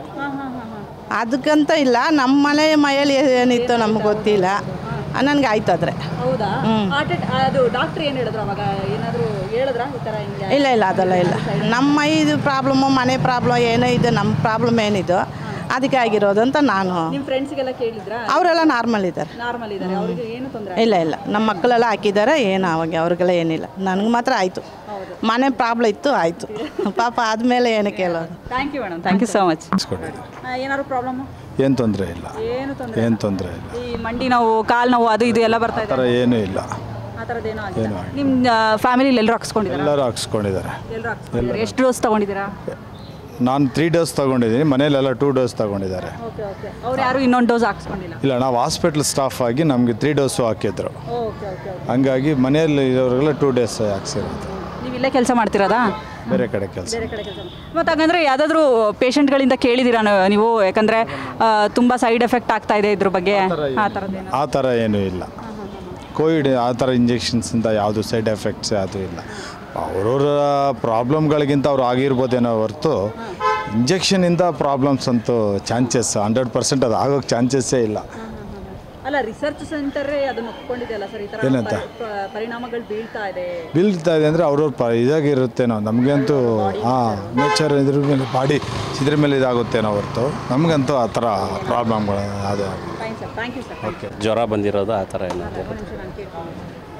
ಅದಕ್ಕಂತ ಇಲ್ಲ ನಮ್ಮ ಮನೆ ಮೈಯಲ್ಲಿ ಏನಿತ್ತು ನಮ್ಗೆ ಗೊತ್ತಿಲ್ಲ ನನಗೆ ಆಯ್ತು ಆದರೆ ಹೌದಾ ಹಾರ್ಟ್ ಅದು ಡಾಕ್ಟರ್ ಏನು ಹೇಳಿದ್ರು ಅವಾಗ ಏನಾದರೂ ಹೇಳಿದ್ರಾ ಈ ಥರ ಹಿಂಗೆ ಇಲ್ಲ ಇಲ್ಲ ಅದೆಲ್ಲ ಇಲ್ಲ ನಮ್ಮ ಇದು ಪ್ರಾಬ್ಲಮ್ಮು ಮನೆ ಪ್ರಾಬ್ಲಮ್ ಏನೋ ಇದೆ ನಮ್ಮ ಪ್ರಾಬ್ಲಮ್ ಏನಿದು ಅದಕ್ಕೆ ಆಗಿರೋದು ಅಂತ ನಾನು ನಿಮ್ಮ ಫ್ರೆಂಡ್ಸ್ಗೆಲ್ಲ ಕೇಳಿದ್ರಾ ಅವರೆಲ್ಲ ನಾರ್ಮಲ್ ಇದ್ದಾರೆ ನಾರ್ಮಲ್ ಇದ್ದಾರೆ ಅವ್ರಿಗೆ ಏನು ತೊಂದರೆ ಇಲ್ಲ ಇಲ್ಲ ನಮ್ಮ ಮಕ್ಕಳೆಲ್ಲ ಹಾಕಿದ್ದಾರೆ ಏನು ಅವಾಗ ಅವ್ರಿಗೆಲ್ಲ ಏನಿಲ್ಲ ನನಗೆ ಮಾತ್ರ ಆಯಿತು ಮನೆ ಪ್ರಾಬ್ಲಮ್ ಇತ್ತು ಆಯಿತು ಪಾಪ ಆದಮೇಲೆ ಏನು ಕೇಳೋದು thank you madam thank you so much ಏನಾದ್ರು ಪ್ರಾಬ್ಲಮ್ಮು ಏನು ತೊಂದರೆ ಇಲ್ಲ ಏನು ತೊಂದರೆ ಏನು ತೊಂದರೆ ಇಲ್ಲ ಈ ಮಂಡಿ ನೋವು ಕಾಲು ನೋವು ಅದು ಇದು ಎಲ್ಲ ಬರ್ತಾ ಆ ಇದೆ ಥರ ಏನೂ ಇಲ್ಲ ಆ ಥರದ್ದೇನೂ ಆಗಿಲ್ಲ ನಿಮ್ಮ ಫ್ಯಾಮಿಲಿಲಿ ಎಲ್ಲರೂ ಹಾಕ್ಸ್ಕೊಂಡಿದ್ದೀರಾ ಎಲ್ಲರೂ ಹಾಕ್ಸ್ಕೊಂಡಿದ್ದಾರೆ ಎಲ್ಲರೂ ಹಾಕ್ಸ್ಕೊಂಡಿದ್ದಾರೆ ಎಷ್ಟು ಡೋಸ್ ತೊಗೊಂಡಿದ್ದೀರಾ ನಾನು ತ್ರೀ ಡೋಸ್ ತೊಗೊಂಡಿದ್ದೀನಿ ಮನೇಲೆಲ್ಲ ಟೂ ಡೋಸ್ ತೊಗೊಂಡಿದ್ದಾರೆ ಓಕೆ ಓಕೆ ಅವ್ರು ಯಾರು ಇನ್ನೊಂದು ಡೋಸ್ ಹಾಕ್ಸ್ಕೊಂಡಿಲ್ಲ ಇಲ್ಲ ನಾವು ಹಾಸ್ಪಿಟ್ಲ್ ಸ್ಟಾಫ್ ಆಗಿ ನಮಗೆ ತ್ರೀ ಡೋಸು ಹಾಕಿದ್ರು ಓಕೆ ಓಕೆ ಓಕೆ ಹಂಗಾಗಿ ಮನೆಯಲ್ಲಿ ಇರೋರಿಗೆಲ್ಲ ಟೂ ಡೇಸ್ ಹಾಕ್ಸಿರೋದು ನೀವು ಇಲ್ಲೇ ಕೆಲಸ ಮಾಡ್ತಿರೋದಾ ಬೇರೆ ಕಡೆ ಕೆಲಸ ಬೇರೆ ಕಡೆ ಕೆಲಸ ಮತ್ತು ಹಾಗಂದ್ರೆ ಯಾವುದಾದ್ರೂ ಪೇಷಂಟ್ಗಳಿಂದ ಕೇಳಿದ್ದೀರಾ ನ- ನೀವು ಯಾಕಂದರೆ ತುಂಬ ಸೈಡ್ ಎಫೆಕ್ಟ್ ಆಗ್ತಾ ಇದೆ ಇದ್ರ ಬಗ್ಗೆ ಆ ಥರದ್ದೇನು ಆ ಥರ ಏನೂ ಇಲ್ಲ ಕೋವಿಡ್ ಆ ಥರ ಇಂಜೆಕ್ಷನ್ಸಿಂದ ಯಾವುದು ಸೈಡ್ ಎಫೆಕ್ಟ್ಸ್ ಅದು ಇಲ್ಲ ಅವ್ರವ್ರ ಪ್ರಾಬ್ಲಮ್ಗಳಿಗಿಂತ ಅವ್ರು ಆಗಿರ್ಬೋದೇನೋ ಹೊರತು ಇಂಜೆಕ್ಷನಿಂದ ಪ್ರಾಬ್ಲಮ್ಸ್ ಅಂತೂ ಚಾನ್ಸಸ್ ಹಂಡ್ರೆಡ್ ಪರ್ಸೆಂಟ್ ಅದು ಆಗೋಕ್ಕೆ ಚಾನ್ಸಸ್ಸೇ ಇಲ್ಲ ಅಲ್ಲ ರಿಸರ್ಚ್ ಸೆಂಟರೇ ಅದನ್ನ ಒಪ್ಕೊಂಡಿದೆಯಲ್ಲ ಸರ್ ಈ ಥರ ಏನಂತ? ಪರಿ- ಪ- ಪರಿಣಾಮಗಳು ಬೀಳ್ತಾ ಇದೆ ಬೀಳ್ತಾ ಇದೆ ಅಂದರೆ ಅವ್ರವ್ರ ಪ ಇದಾಗಿರುತ್ತೇನೋ ನಮಗಂತೂ ಹಾಂ ನೇಚರ್ ಇದ್ರ ಮೇಲೆ ಬಾಡಿ ಇದ್ರ ಮೇಲೆ ಇದಾಗುತ್ತೇನೋ ಹೊರತು ನಮಗಂತೂ ಆ ಥರ ಪ್ರಾಬ್ಲಮ್ಗಳು ಅದು fine sir thank you sir okay ಜ್ವರ ಬಂದಿರೋದು ಆ ಥರ ಏನಾದ್ರು ಒಂದು ನಿಮಿಷ ನಾನು ಕೇಳ್ತೀನಿ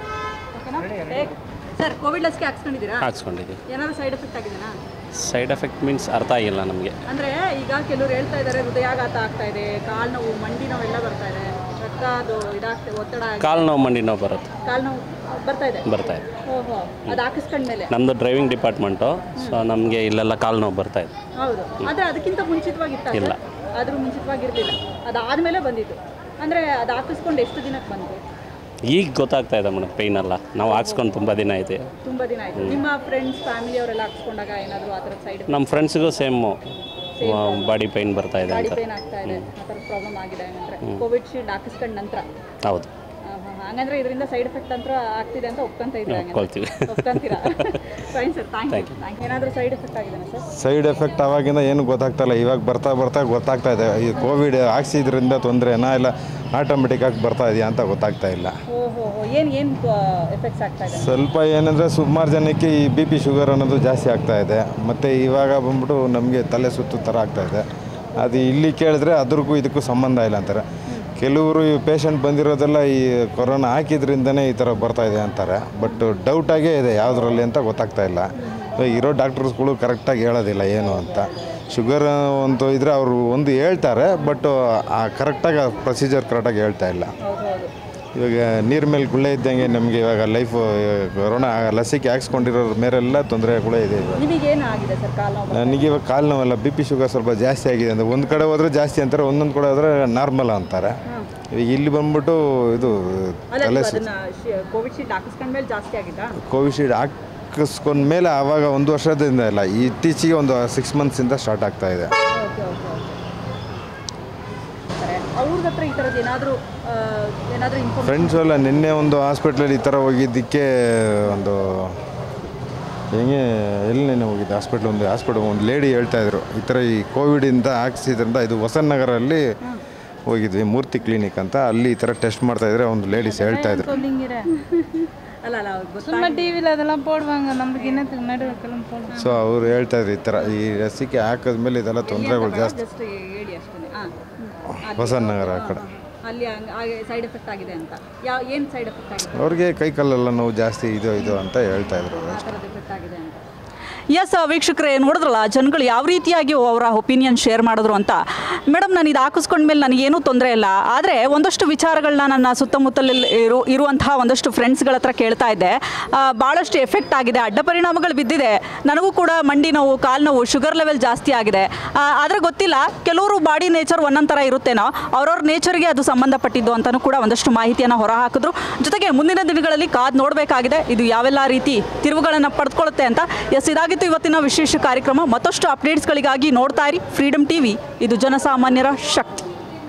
ಓಕೆನಾ ಸರ್ ಕೋವಿಡ್ ಲಸಿಕೆ ಹಾಕ್ಸ್ಕೊಂಡಿದ್ದೀರಾ ಹಾಕ್ಸ್ಕೊಂಡಿದ್ದೀವಿ ಏನಾದ್ರು ಸೈಡ್ ಎಫೆಕ್ಟ್ ಆಗಿದೆನಾ ಸೈಡ್ ಎಫೆಕ್ಟ್ ಮೀನ್ಸ್ ಅರ್ಥ ಆಗಿಲ್ಲ ನಮಗೆ ಅಂದರೆ ಈಗ ಕೆಲವರು ಹೇಳ್ತಾ ಇದ್ದಾರೆ ಹೃದಯಾಘಾತ ಆಗ್ತಾ ಇದೆ ಕಾಲು ನೋವು ಮಂಡಿ ನೋವು ಎಲ್ಲ ಬರ್ತಾ ಇದೆ ರಕ್ತ ಅದು ಇದಾಗ್ತಾ ಒತ್ತಡ ಆಗಿ ಕಾಲು ನೋವು ಮಂಡಿ ನೋವು ಬರುತ್ತೆ ಕಾಲು ನೋವು ಬರ್ತಾ ಇದೆ ಬರ್ತಾ ಇದೆ ಓಹೋ ಅದು ಹಾಕಿಸ್ಕೊಂಡ್ಮೇಲೆ ನಮ್ಮದು ಡ್ರೈವಿಂಗ್ ಡಿಪಾರ್ಟ್ಮೆಂಟು ಸೊ ನಮಗೆ ಇಲ್ಲೆಲ್ಲ ಕಾಲು ನೋವು ಬರ್ತಾ ಇದೆ ಹೌದು ಆದರೆ ಅದಕ್ಕಿಂತ ಮುಂಚಿತವಾಗಿತ್ತ ಇಲ್ಲ. ಆದರೂ ಮುಂಚಿತವಾಗಿರಲಿಲ್ಲ ಅದಾದಮೇಲೆ ಬಂದಿತ್ತು ಅಂದರೆ ಅದು ಹಾಕಿಸ್ಕೊಂಡು ಎಷ್ಟು ದಿನಕ್ಕೆ ಬಂತು ಈಗ ಗೊತ್ತಾಗ್ತಾ ಇದೆ ಮೇಡಮ್ ಪೇಯ್ನ್ ಎಲ್ಲ ನಾವು ಹಾಕ್ಸ್ಕೊಂಡು ತುಂಬ ದಿನ ಐತೆ ತುಂಬ ದಿನ ಆಯಿತು ನಿಮ್ಮ ಫ್ರೆಂಡ್ಸ್ ಫ್ಯಾಮಿಲಿ ಅವರೆಲ್ಲ ಹಾಕ್ಸ್ಕೊಂಡಾಗ ಏನಾದರೂ ಆ ಥರದ ಸೈಡ್ ನಮ್ಮ ಫ್ರೆಂಡ್ಸಿಗೂ ಸೇಮು ಬಾಡಿ ಪೇಯ್ನ್ ಬರ್ತಾ ಇದೆ ಬಾಡಿ ಅಂತ ಪೇನ್ ಆಗ್ತಾ ಇದೆ ಆ ಥರದ ಪ್ರಾಬ್ಲಮ್ ಆಗಿದೆ ಅಂದರೆ ಕೋವಿಡ್ ಶೀಲ್ಡ್ ಹಾಕಿಸ್ಕೊಂಡ ನಂತರ ಹೌದು ಹಂಗಂದ್ರೆ ಇದರಿಂದ ಸೈಡ್ ಎಫೆಕ್ಟ್ ಅಂತ ಆಗ್ತಿದೆ ಅಂತ ಒಪ್ಕೊಂತ ಇದ್ದೀರಾ ಹಂಗಂದ್ರೆ? ಒಪ್ಕೊಳ್ತೀವಿ. ಒಪ್ಕೊಂತೀರಾ fine sir thank you thank you ಏನಾದರೂ ಸೈಡ್ ಎಫೆಕ್ಟ್ ಆಗಿದೆನಾ ಸರ್ ಸೈಡ್ ಎಫೆಕ್ಟ್ ಅವಾಗಿಂದ ಏನು ಗೊತ್ತಾಗ್ತಾ ಇಲ್ಲ ಇವಾಗ ಬರ್ತಾ ಬರ್ತಾ ಗೊತ್ತಾಗ್ತಾ ಇದೆ ಈ ಕೋವಿಡ್ ಹಾಕ್ಸಿದ್ರಿಂದ ತೊಂದರೆನಾ ಇಲ್ಲ ಆಟೋಮೆಟಿಕ್ ಆಗಿ ಬರ್ತಾ ಇದೆಯಾ ಅಂತ ಗೊತ್ತಾಗ್ತಾ ಇಲ್ಲ ಓಹೋ ಏನು ಏನು ಎಫೆಕ್ಟ್ಸ್ ಆಗ್ತಾ ಇದೆ ಸ್ವಲ್ಪ ಏನಂದರೆ ಸುಮಾರು ಜನಕ್ಕೆ ಈ ಬಿ ಪಿ ಶುಗರ್ ಅನ್ನೋದು ಜಾಸ್ತಿ ಆಗ್ತಾ ಇದೆ ಮತ್ತು ಇವಾಗ ಬಂದ್ಬಿಟ್ಟು ನಮಗೆ ತಲೆ ಸುತ್ತು ಥರ ಆಗ್ತಾ ಇದೆ ಅದು ಇಲ್ಲಿ ಕೇಳಿದ್ರೆ ಅದ್ರಿಗೂ ಇದಕ್ಕೂ ಸಂಬಂಧ ಇಲ್ಲ ಅಂತಾರೆ ಕೆಲವರು ಈ ಪೇಷಂಟ್ ಬಂದಿರೋದೆಲ್ಲ ಈ ಕೊರೋನಾ ಹಾಕಿದ್ರಿಂದನೇ ಈ ಥರ ಬರ್ತಾ ಇದೆ ಅಂತಾರೆ ಬಟ್ ಡೌಟಾಗೇ ಇದೆ ಯಾವುದ್ರಲ್ಲಿ ಅಂತ ಗೊತ್ತಾಗ್ತಾ ಇಲ್ಲ ಇವಾಗ ಇರೋ ಡಾಕ್ಟರ್ಸ್ಗಳು ಕರೆಕ್ಟಾಗಿ ಹೇಳೋದಿಲ್ಲ ಏನು ಅಂತ ಶುಗರ್ ಒಂದು ಇದ್ರೆ ಅವರು ಒಂದು ಹೇಳ್ತಾರೆ ಬಟ್ ಆ ಕರೆಕ್ಟಾಗಿ ಆ ಪ್ರೊಸೀಜರ್ ಕರೆಕ್ಟಾಗಿ ಹೇಳ್ತಾ ಇಲ್ಲ ಇವಾಗ ನೀರ್ ಮೇಲೆ ಗುಳ್ಳೆ ಇದ್ದಂಗೆ ನಮಗೆ ಇವಾಗ ಲೈಫ್ ಕೊರೋನಾ ಲಸಿಕೆ ಹಾಕ್ಸ್ಕೊಂಡಿರೋರ ಮೇಲೆಲ್ಲ ತೊಂದರೆಗಳೇ ಇದೆ ಇವಾಗ ನಿಮಗೇನು ಆಗಿದೆ ಸರ್ ಕಾಲು ನೋವು ನನಗೆ ಇವಾಗ ಕಾಲು ನೋವಲ್ಲ ಬಿ ಪಿ ಶುಗರ್ ಸ್ವಲ್ಪ ಜಾಸ್ತಿ ಆಗಿದೆ ಅಂದರೆ ಒಂದು ಕಡೆ ಹೋದರೆ ಜಾಸ್ತಿ ಅಂತಾರೆ ಒಂದೊಂದು ಕಡೆ ಹೋದರೆ ನಾರ್ಮಲ್ ಅಂತಾರೆ ಈಗ ಇಲ್ಲಿ ಬಂದ್ಬಿಟ್ಟು ಇದು ಅಲ್ಲ ತಲೆ ನೀವು ಸುತ್ತು ಅದನ್ನ ಕೋವಿಡ್ ಶೀಲ್ಡ್ ಹಾಕಿಸ್ಕೊಂಡ್ಮೇಲೆ ಜಾಸ್ತಿ ಆಗಿದ್ದಾ ಕೋವಿಶೀಲ್ಡ್ ಹಾಕಿಸ್ಕೊಂಡ ಮೇಲೆ ಆವಾಗ ಒಂದು ವರ್ಷದಿಂದ ಇಲ್ಲ ಇತ್ತೀಚೆಗೆ ಒಂದು ಸಿಕ್ಸ್ ಮಂತ್ಸಿಂದ ಸ್ಟಾರ್ಟ್ ಆಗ್ತಾ ಇದೆ ಓಕೆ ಓಕೆ ಓಕೆ ಅವ್ರ ಹತ್ರ ಈ ಥರದ್ದು ಏನಾದರೂ ಏನಾದರೂ ಇನ್ಫಾರ್ಮೇಷನ್ ಫ್ರೆಂಡ್ಸ್ ಎಲ್ಲ ನಿನ್ನೆ ಒಂದು ಹಾಸ್ಪಿಟ್ಲಲ್ಲಿ ಈ ಥರ ಹೋಗಿದ್ದಕ್ಕೆ ಒಂದು ಹೆಂಗೆ ಎಲ್ಲಿ ನೆನ್ನೆ ಹೋಗಿದ್ದೆ ಹಾಸ್ಪಿಟ್ಲ್ ಒಂದು ಹಾಸ್ಪಿಟ್ಲ್ ಒಂದು ಲೇಡಿ ಹೇಳ್ತಾ ಇದ್ರು ಈ ಥರ ಈ ಕೋವಿಡಿಂದ ಹಾಕ್ಸಿದ್ರಿಂದ ಇದು ಹೊಸನಗರಲ್ಲಿ ಹೋಗಿದ್ವಿ ಮೂರ್ತಿ ಕ್ಲಿನಿಕ್ ಅಂತ ಅಲ್ಲಿ ಈ ಥರ ಟೆಸ್ಟ್ ಮಾಡ್ತಾ ಇದ್ರೆ ಒಂದು ಲೇಡೀಸ್ ಹೇಳ್ತಾ ಇದ್ರು சொல்லிங்கிற ಅಲ್ಲ ಅಲ್ಲ சும்மா டிவியில் அதெல்லாம் போடுவாங்க நம்மளுக்கு என்னத்துக்கு நடுவுக்கெல்லாம் போடுவாங்க ಸೊ ಅವ್ರು ಹೇಳ್ತಾ ಇದ್ರು ಈ ಥರ ಈ ಲಸಿಕೆ ಹಾಕಿದ್ಮೇಲೆ ಇದೆಲ್ಲ ತೊಂದರೆಗಳು ಜಾಸ್ತಿ ಜಸ್ಟ್ ಹೇಳಿ ಅಷ್ಟೇ ಹಾಂ ಹೊಸನಗರ ಆ ಕಡೆ ಅಲ್ಲಿ ಹಂಗ್- ಹಾಗೆ ಸೈಡ್ ಎಫೆಕ್ಟ್ ಆಗಿದೆ ಅಂತ ಯಾವ ಏನು ಸೈಡ್ ಎಫೆಕ್ಟ್ ಆಗಿದೆ ಅವ್ರಿಗೆ ಕೈ ಕಾಲೆಲ್ಲ ನೋವು ಜಾಸ್ತಿ ಇದು ಇದು ಅಂತ ಹೇಳ್ತಾ ಇದ್ರು ಆ ಥರದ್ದು ಎಫೆಕ್ಟ್ ಆಗಿದೆ ಅಂತ ಎಸ್ ವೀಕ್ಷಕರೇ ನೋಡಿದ್ರಲ್ಲ ಜನಗಳು ಯಾವ ರೀತಿಯಾಗಿ ಅವರ ಒಪಿನಿಯನ್ ಶೇರ್ ಮಾಡಿದ್ರು ಅಂತ ಮೇಡಮ್ ನಾನು ಇದು ಹಾಕಿಸ್ಕೊಂಡ್ಮೇಲೆ ನನಗೇನೂ ತೊಂದರೆ ಇಲ್ಲ ಆದರೆ ಒಂದಷ್ಟು ವಿಚಾರಗಳನ್ನ ನನ್ನ ಸುತ್ತಮುತ್ತಲಲ್ಲಿ ಇರು ಇರುವಂತಹ ಒಂದಷ್ಟು ಫ್ರೆಂಡ್ಸ್ಗಳ ಹತ್ರ ಕೇಳ್ತಾ ಇದ್ದೆ ಆ, ಭಾಳಷ್ಟು ಎಫೆಕ್ಟ್ ಆಗಿದೆ ಅಡ್ಡ ಪರಿಣಾಮಗಳು ಬಿದ್ದಿದೆ ನನಗೂ ಕೂಡ ಮಂಡಿ ನೋವು ಕಾಲು ನೋವು ಶುಗರ್ ಲೆವೆಲ್ ಜಾಸ್ತಿ ಆಗಿದೆ ಆ, ಆದರೆ ಗೊತ್ತಿಲ್ಲ ಕೆಲವರು ಬಾಡಿ ನೇಚರ್ ಒಂದೊಂದು ಥರ ಇರುತ್ತೇನೋ ಅವ್ರವ್ರ ನೇಚರ್ಗೆ ಅದು ಸಂಬಂಧಪಟ್ಟಿದ್ದು ಅಂತಲೂ ಕೂಡ ಒಂದಷ್ಟು ಮಾಹಿತಿಯನ್ನು ಹೊರ ಹಾಕಿದ್ರು ಜೊತೆಗೆ ಮುಂದಿನ ದಿನಗಳಲ್ಲಿ ಕಾದು ನೋಡಬೇಕಾಗಿದೆ ಇದು ಯಾವೆಲ್ಲ ರೀತಿ ತಿರುವುಗಳನ್ನು ಪಡೆದುಕೊಳ್ಳುತ್ತೆ ಅಂತ ಎಸ್ ಇದಾಗಿತ್ತು ಇವತ್ತಿನ ವಿಶೇಷ ಕಾರ್ಯಕ್ರಮ ಮತ್ತಷ್ಟು ಅಪ್ಡೇಟ್ಸ್ಗಳಿಗಾಗಿ ನೋಡ್ತಾ ಇರಿ ಫ್ರೀಡಮ್ ಟಿವಿ ಇದು ಜನಸಾಮಾನ್ಯರ ಶಕ್ತಿ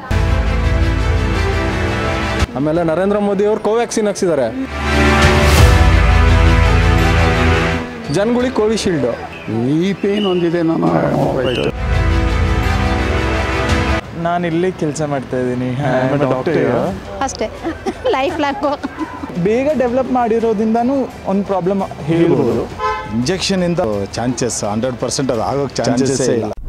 ಆಮೇಲೆ ನರೇಂದ್ರ ಮೋದಿ ಅವರು ಕೋವ್ಯಾಕ್ಸಿನ್ ಹಾಕ್ಸಿದ್ದಾರೆ ಜನಗಳಿಗೆ ಕೋವಿಶೀಲ್ಡು ಈ ಪೇನ್ ಒಂದಿದೆ ನಾನು ನಾನು ಇಲ್ಲಿ ಕೆಲಸ ಮಾಡ್ತಾ ಇದ್ದೀನಿ ಡಾಕ್ಟರ್ ಅಷ್ಟೇ ಲೈಫ್ ಲಾಂಗು ಬೇಗ ಡೆವಲಪ್ ಮಾಡಿರೋದ್ರಿಂದನೂ ಒಂದು ಪ್ರಾಬ್ಲಮ್ ಹೇಳ್ಬೋದು ಇಂಜೆಕ್ಷನಿಂದ ಚಾನ್ಸಸ್ ಹಂಡ್ರೆಡ್ ಪರ್ಸೆಂಟ್ ಅದು ಆಗೋಕ್ಕೆ ಚಾನ್ಸಸ್ಸೇ ಇಲ್ಲ